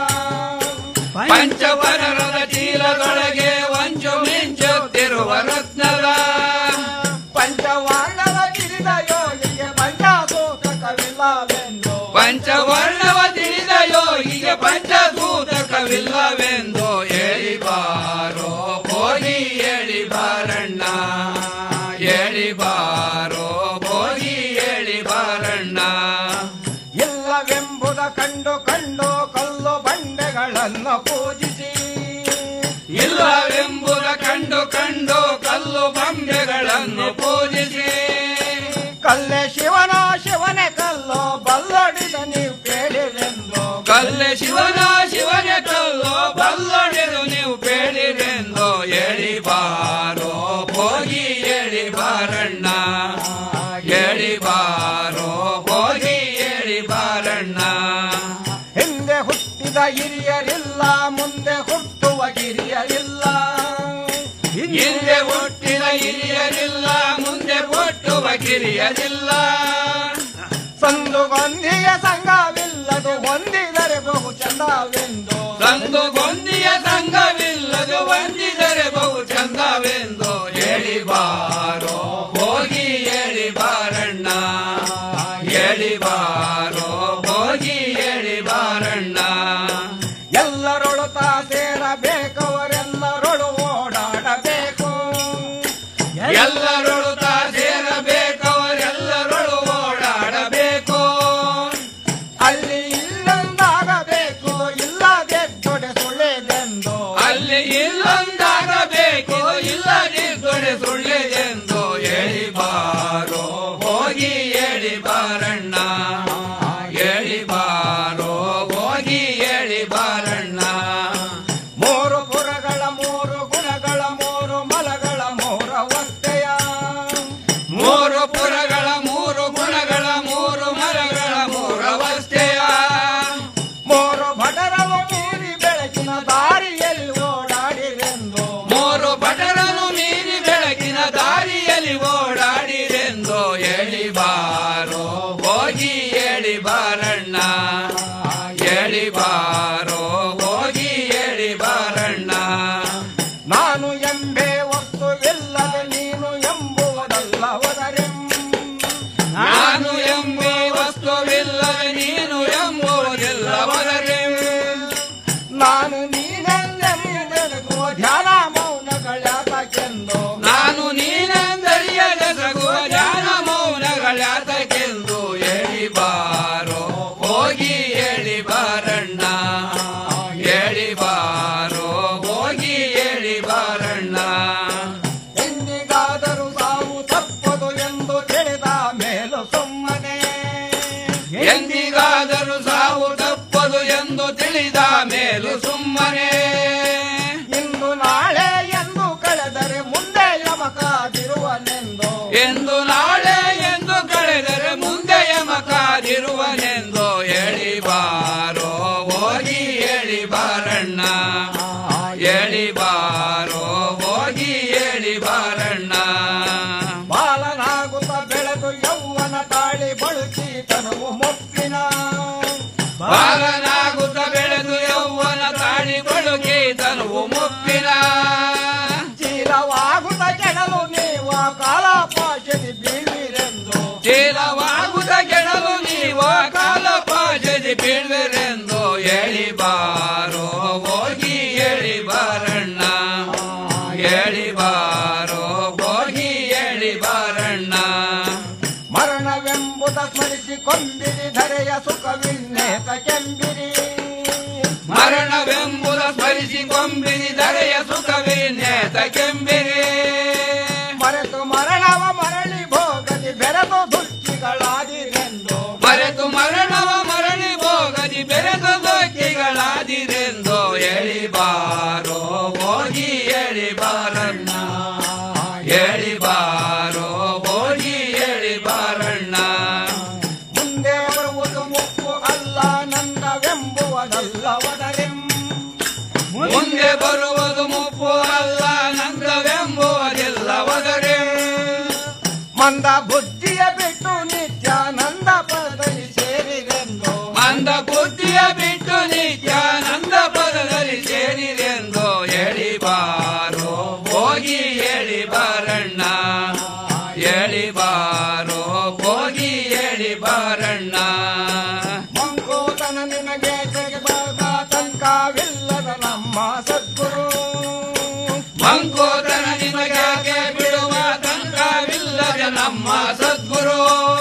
ಪಂಚವರರದ ಚೀಲದೊಳಗೆ ವಂಚು ಮಿಂಚುತ್ತಿರುವ ರತ್ನದ ಪಂಚವಾಣವ ಗಿರಿದ ಯೋಗಿಗೆ ಪಂಚಾಸೂತಕವಿಲ್ಲವೆಂದು ಪಂಚವರ್ಣವ ತಿಳಿದ ಯೋಗಿಗೆ ಪಂಚಸೂತಕವಿಲ್ಲವೆಂದು ಎಳಿಬಾರೋ ಹೋಗಿ ಎಳಿಬಾರಣ್ಣ ಎಳಿಬಾರೋ ಹೋಗಿ ಎಳಿಬಾರಣ್ಣ ಇಲ್ಲವೆಂಬುದ ಕಂಡು ಕಂಡು ಕಲ್ಲು ಬಂಡೆಗಳನ್ನು ಪೂಜಿಸಿ ಇಲ್ಲವೆಂಬುದ ಕಂಡು ಕಂಡು ಕಲ್ಲು ಬಂಬೆಗಳನ್ನು ಪೂಜಿಸಿ ಕಲ್ಲೆ ಶಿವನ ಶಿವನೇ ಕಲ್ಲು ಬಲ್ಲೊಡಿದ ನೀವು ಕೇಳಿರೆಂದು ಕಲ್ಲೆ ಶಿವನ ಶಿವನೇ ಕಲ್ಲು ಬಲ್ಲೊಡೆದು ನೀವು ಬೇಡಿರೆಂದು ಎಳಿಬಾರೋ ಹೋಗಿ ಎಳಿಬಾರಣ್ಣ ಎಳಿಬಾರೋ ಹೋಗಿ ಎಳಿಬಾರಣ್ಣ ಹಿಂದೆ ಹುಟ್ಟಿದ ಹಿರಿಯರಿಲ್ಲ ಮುಂದೆ ಹುಟ್ಟುವ ಗಿರಿಯರಿಲ್ಲ ಹಿಂದೆ ಹುಟ್ಟಿದ ಹಿರಿಯರಿಲ್ಲ ಮುಂದೆ ಹುಟ್ಟುವ ಕಿರಿಯರಿಲ್ಲ ಸಂದುಗೊಂದಿಯ ಸಂಘವಿಲ್ಲದು ಹೊಂದಿದರೆ ಬಹು ಚಂದವೆಂದು ಸಂದು ಗೊಂದಿಯ ಸಂಘವಿಲ್ಲದು ವಂದಿದರೆ ಬಹು ಚಂದವೆಂದು ಎಳಿಬಾರೋ ಹೋಗಿ ಎಳಿಬಾರಣ್ಣ ಎಳಿಬಾರೋ ಹೋಗಿ ಎಳಿಬಾರಣ್ಣ ಎಲ್ಲರೊಳುತ ಸೇರಬೇಕವರೆಲ್ಲರೊಳು ಓಡಾಡಬೇಕು ಎಲ್ಲರೊಳು ತಾ ಸೇರಬೇಕವರೆಲ್ಲರೊಳು ಓಡಾಡಬೇಕು ಅಲ್ಲಿ ಇಲ್ಲೊಂದಾಗಬೇಕು ಇಲ್ಲದೆದ್ದೊಡೆ ಸುಳ್ಳೆದೆಂದು ಅಲ್ಲಿ ಇಲ್ಲೊಂದಾಗಬೇಕು ಇಲ್ಲದಿದ್ದೊಡೆ ಸುಳ್ಳೆದೆಂದು ಎಳಿಬಾರೋ ಹೋಗಿ ಎಳಿಬಾರಣ್ಣ ಎಳಿಬಾರೋ ಹೋಗಿ ಎಳಿಬಾರಣ್ಣ ಮೂರು ಪುರಗಳ ಮೂರು ಗುಣಗಳ ಮೂರು ಮಲಗಳ ಮೂರ ಒತ್ತೆಯ ಮೂರು ಪುರಗಳ ಮೂರು ಗುಣಗಳ ಮೂರು ಮರಗಳ ಮೂರವಸ್ಥೆಯ ಮೂರು ಭಟರವು ಮೀರಿ ಬೆಳಕಿನ ದಾರಿಯಲ್ಲಿ ಓಡಾಡಿರೆಂದು ಮೂರು ಭಟರನು ಮೀರಿ ಬೆಳಕಿನ ದಾರಿಯಲ್ಲಿ ಓಡಾಡಿರೆಂದು ಎಳಿಬಾರೋ ಹೋಗಿ ಎಳಿಬಾರಣ್ಣ ಎಳಿಬಾರೋ ಹೋಗಿ ಎಳಿಬಾರಣ್ಣ ನಾನು ಎಂಬೆ ವಸ್ತುವಿಲ್ಲದೆ ನೀನು ಎಂಬುವುದಲ್ಲವದರೆಂ ನಾನು ಎಂಬ ವಸ್ತುವಿಲ್ಲದೆ ನೀನು ಎಂಬುವುದಿಲ್ಲವರೇ ನಾನು ನೀನೆಂದೆಂಬುದೆನಗುವ ಧ್ಯಾನ ಮೌನಗಳ್ಯಾತಕೆಂದು ನಾನು ನೀನೆಂದರಿಯದ ಸಗುವ ಧ್ಯಾನ ಮೌನಗಳ್ಯಾತಕ್ಕೆಂದು ಎಳಿಬಾರೋ ಹೋಗಿ ಎಳಿಬಾರಣ್ಣ ಎಳಿಬಾರೋ ಹೋಗಿ ಎಳಿಬಾರಣ್ಣ ಎಂದಿಗಾದರೂ ಸಾವು ತಪ್ಪದು ಎಂದು ತಿಳಿದ ಮೇಲು ಸುಮ್ಮನೆ ಎಂದಿಗಾದರೂ ಸಾವು ತಪ್ಪದು ಎಂದು ತಿಳಿದ ಮೇಲೂ ಸುಮ್ಮನೆ ಇಂದು ನಾಳೆ ಎಂದು ಕಳೆದರೆ ಮುಂದೆ ಯಮಕಾದಿರುವನೆಂದು ಎಂದು ನಾಳೆ ಎಂದು ಕಳೆದರೆ ಮುಂದೆ ಯಮಕಾದಿರುವನೆಂದು ಎಳಿಬಾರೋ ಹೋಗಿ ಬಾರಣ್ಣ ಎಳಿ ಬಾರೋ ಹೋಗಿ ಎಳಿ ಬಾರಣ್ಣ ಬಾಲನಾಗುತ್ತ ಬೆಳೆದು ಯೌವನ ತಾಳಿ ಬಳುಕಿ ತನುವು ಮುಪ್ಪಿನ ಬಾಲನಾಗುತ್ತ ಬೆಳೆದು ಯೌವನ ತಾಳಿ ಬಳುಕಿ ತನುವು ಮುಪ್ಪಿನ ಚೀಲವಾಗುತ್ತ ಕೆಡಲು ನೀವ ಕಾಲ ಪಾಶದಿ ಬೀಳಿರೆಂದು ಚೀಲವಾಗುತ್ತ ಕೆಡಲು ನೀವ ಕಾಲ ಪಾಜದಿ ಬೀಳ್ವೆರೆಂದು ಎಳಿ ಬಾರೋ ಹೋಗಿ ಎಳಿ ಬಾರಣ್ಣ ಎಳಿ ಬಾರೋ ಹೋಗಿ ಎಳಿ ಬಾರಣ್ಣ ಮರಣವೆಂಬುದ ಸ್ಮರಿಸಿ ಕೊಂಬಿರಿ ಧರೆಯ ಸುಖವಿನ್ನೇತ ಕೆಂಬಿರಿ ಮರಣವೆಂಬುದ ಸ್ಮರಿಸಿ ಕೊಂಬಿರಿ ಧರೆಯ ಸುಖವೇ ನೇತ ಕೆಂಬಿರಿ ಮರೆತು ಮರಣವ ಮರಳಿ ಭೋಗದಿ ಬೆರೆದು ದುಃಖಿಗಳಾದಿರೆಂದು ಮರೆತು ಮರಣವ ಮರಳಿ ಹೋಗದಿ ಬೆರೆದು ದುಃಖಿಗಳಾದಿರೆಂದು ಎಳಿ ಬಾರೋ ಹೋಗಿ ಎಳಿ ಬಾರಣ್ಣ ಎಳಿ ಬಾರೋ ಹೋಗಿ ಎಳಿ ಬಾರಣ್ಣ ಮುಂದೆ ಬರುವುದು ಮುಪ್ಪು ಅಲ್ಲ ನಂದವೆಂಬುವುದಲ್ಲವದರೆಂ ಮುಂದೆ ಬರುವುದು ಮುಪ್ಪು ಅಲ್ಲ ನಂದವೆಂಬುವುದಿಲ್ಲವದರೆ ಮಂದ ಬುದ್ಧಿಯ ಬಿಟ್ಟು ನಿತ್ಯಾನಂದ ಪದದಲ್ಲಿ ಸೇರಿರೆಂದು ಮಂದ ಬುದ್ಧಿಯ ಬಿಟ್ಟು ನಿತ್ಯಾನಂದ ಪದದಲ್ಲಿ ಸೇರಿರೆಂದು ಎಳಿ ಬಾರೋ ಹೋಗಿ ಎಳಿ ಬಾರಣ್ಣ ಎಳಿ ಬಾರೋ ಹೋಗಿ ಎಳಿ ಬಾರಣ್ಣ ಮಂಕೋತನ ನಿನಗೆ ತೆಗೆದಾಗ ತಂಕವಿಲ್ಲದ ನಮ್ಮ ಸದ್ಗುರು ಮಂಕೋದನ ನಿಮಗಾಗೆ ಬಿಡುವ ತಂತ್ರವಿಲ್ಲದ ನಮ್ಮ ಸದ್ಗುರು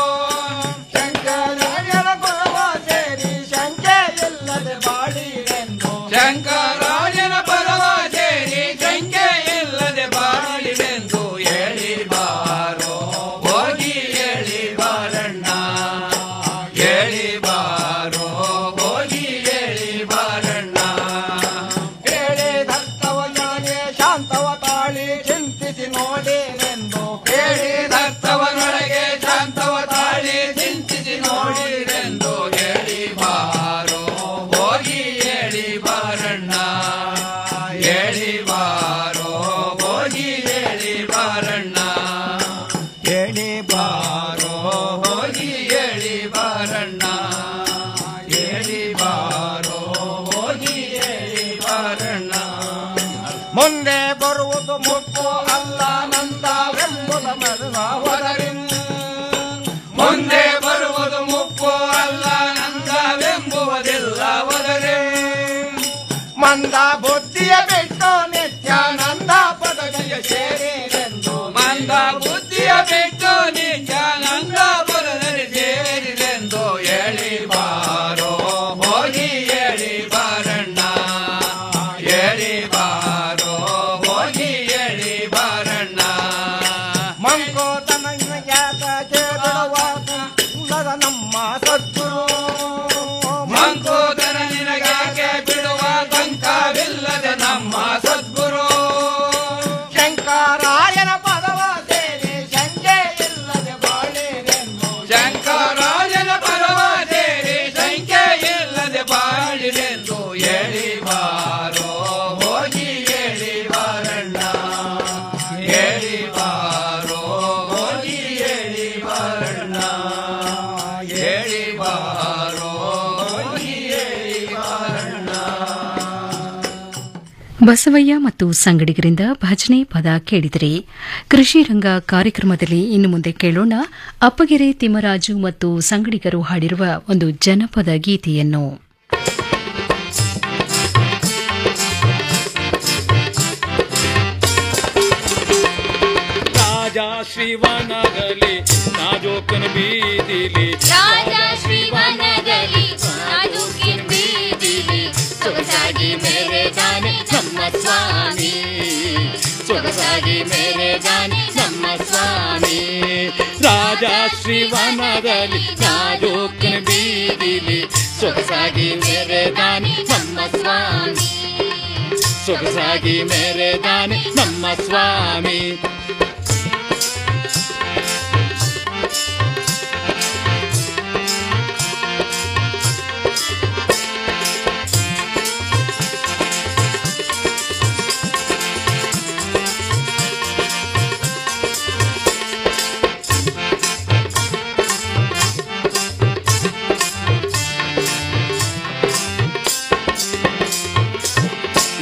ಶಂಕರಾಯರ ಗುರುವ ಸೇರಿ ಶಂಕೆ ಇಲ್ಲದೆ ಬಾಳಿರೆಂದು ಶಂಕರಾಜನ ಪರವ ಸೇರಿ ಶಂಕೆ ಇಲ್ಲದೆ ಬಾಳಿಡೆಂದು ಹೇಳಿ ಬಾರೋ ಹೋಗಿ ಹೇಳಿ ಬಾರಣ್ಣ ಹೇಳಿ ಬಾರೋ ಹೋಗಿ ಹೇಳಿ ಬಾರಣ್ಣ ಹೇಳಿ ದತ್ತವ ನಾನೇ ಶಾಂತವ ತಾಳಿ ಚಿಂತಿಸಿ ನೋಡಿರೆಂದು ಹೇಳಿ ದತ್ತವನೊಳಗೆ ಶಾಂತವ ತಾಳಿ ಚಿಂತಿಸಿ ನೋಡಿರೆಂದು ಹೇಳಿ ಬಾರೋ ಹೋಗಿ ಹೇಳಿ ಬಾರಣ್ಣ ಹೇಳಿ ಬಾರೋ ಹೋಗಿ ಹೇಳಿ ಬಾರಣ್ಣ ಹೇಳಿ ಬಾರೋ ಹೋಗಿ ಹೇಳಿ ಬಾರಣ್ಣ ಹೇಳಿ ಬಾರೋ ಹೋಗಿ ಹೇಳಿ ಬಾರಣ್ಣ ಮುಂದೆ ಬರುವುದು ಮುಪ್ಪು ಅಲ್ಲ ನಂದವೆಂಬುದ ಮರಣ ಹೋದರಿಂ ಮುಂದೆ ಬರುವುದು ಮುಪ್ಪು ಅಲ್ಲ ನಂದವೆಂಬುವುದಿಲ್ಲ ಒದರೆ ಮಂದ ಬುದ್ಧಿಯ ಬಿಟ್ಟು ನಿತ್ಯಾನಂದ ಪದವಿಯ ಸೇರಿರೆಂದು ಮಂದ ಬುದ್ಧಿಯ ಬಿಟ್ಟು ನಿತ್ಯಾನಂದ ಪುರದಲ್ಲಿ ಸೇರಿದೆಂದು ಹೇಳಿ ಬಾರೋ ಹೋಗಿ ಹೇಳಿ ಬಾರಣ್ಣ ಹೇಳಿ ಬಾರೋ ಹೋಗಿ ಹೇಳಿ ಬಾರಣ್ಣ ಮಂಕೋತನ ಯಾತ ಕೇಳುವಾಗ ಉನ್ನದ ನಮ್ಮ ಸದ್ಗುರು ಮಂಕೋದರ ನಿನಗಾಗೆ ಬಿಡುವ ಕಂಕವಿಲ್ಲದೆ ನಮ್ಮ ಸದ್ಗುರು ಶಂಕರಾಯನ ಪದವ ಸೇರಿ ಶಂಕೆ ಇಲ್ಲದೆ ಬಾಳಿರೆಂದು ಶಂಕರಾಜನ ಪರವ ಸೇರಿ ಸಂಖ್ಯೆ ಇಲ್ಲದೆ ಬಾಳಿದೆಂದು ಹೇಳಿ ಬಾರೋ ಹೋಗಿ ಹೇಳಿ ಬಾರಣ್ಣ ಹೇಳಿ ಬಾರೋ ಹೋಗಿ ಹೇಳಿ ಬಾರಣ್ಣ ಹೇಳಿ ಬಾರೋ ಹೋಗಿ ಹೇಳಿ ಬಾರಣ್ಣ ಬಸವಯ್ಯ ಮತ್ತು ಸಂಗಡಿಗರಿಂದ ಭಜನೆ ಪದ ಕೇಳಿದಿರಿ ಕೃಷಿ ರಂಗ ಕಾರ್ಯಕ್ರಮದಲ್ಲಿ ಇನ್ನು ಮುಂದೆ ಕೇಳೋಣ ಅಪ್ಪಗೆರೆ ತಿಮ್ಮರಾಜು ಮತ್ತು ಸಂಗಡಿಗರು ಹಾಡಿರುವ ಒಂದು ಜನಪದ ಗೀತೆಯನ್ನು ರಾಜ ಶ್ರೀವನದಲ್ಲಿ ನಾಜೋಕನ ಬೀದಿಲಿ ರಾಜ ಶ್ರೀವನದಲ್ಲಿ ನಾಜೂಕಿನ ಬೀದಿಲಿ ಸೊಗಸಾಗಿ ಮೇರೆದಾನೆ ನಮ್ಮ ಸ್ವಾಮಿ ಸೊಗಸಾಗಿ ಮೇರೆದಾನೆ ನಮ್ಮ ಸ್ವಾಮಿ ರಾಜ ಶ್ರೀವನದಲ್ಲಿ ನಾಜೋಕನ ಬೀದಿಲಿ ಸೊಗಸಾಗಿ ಮೇರೆದಾನೆ ನಮ್ಮ ಸ್ವಾಮಿ ಸೊಗಸಾಗಿ ಮೇರೆದಾನೆ ನಮ್ಮ ಸ್ವಾಮಿ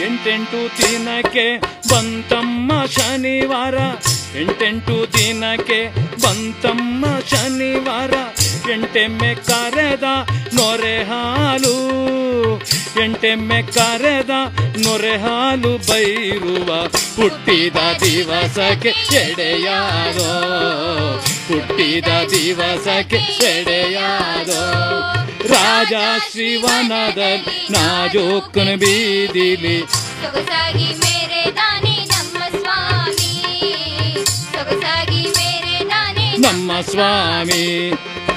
ಎಂಟೆಂಟು ದಿನಕ್ಕೆ ಬಂತಮ್ಮ ಶನಿವಾರ ಎಂಟೆಂಟು ದಿನಕ್ಕೆ ಬಂತಮ್ಮ ಶನಿವಾರ ಎಂಟೆಮ್ಮೆ ಕರೆದ ನೊರೆ ಹಾಲು ಎಂಟೆಮ್ಮೆ ಕರೆದ ನೊರೆ ಹಾಲು ಬೈರುವ ಹುಟ್ಟಿದ ದಿವಸಕ್ಕೆ ಎಡೆಯಾದೋ ಹುಟ್ಟಿದ ದಿವಸಕ್ಕೆ ಎಡೆಯಾದೋ ರಾಜ ಶ್ರೀವನದಲ್ಲಿ ನಾಜೋಕ್ಕನ ಬೀದಿಲಿ ಸೊಗಸಾಗಿ ಮೇರೆ ದಾನಿ ನಮ್ಮ ಸ್ವಾಮಿ ಸೊಗಸಾಗಿ ಮೇರೆ ದಾನಿ ನಮ್ಮ ಸ್ವಾಮಿ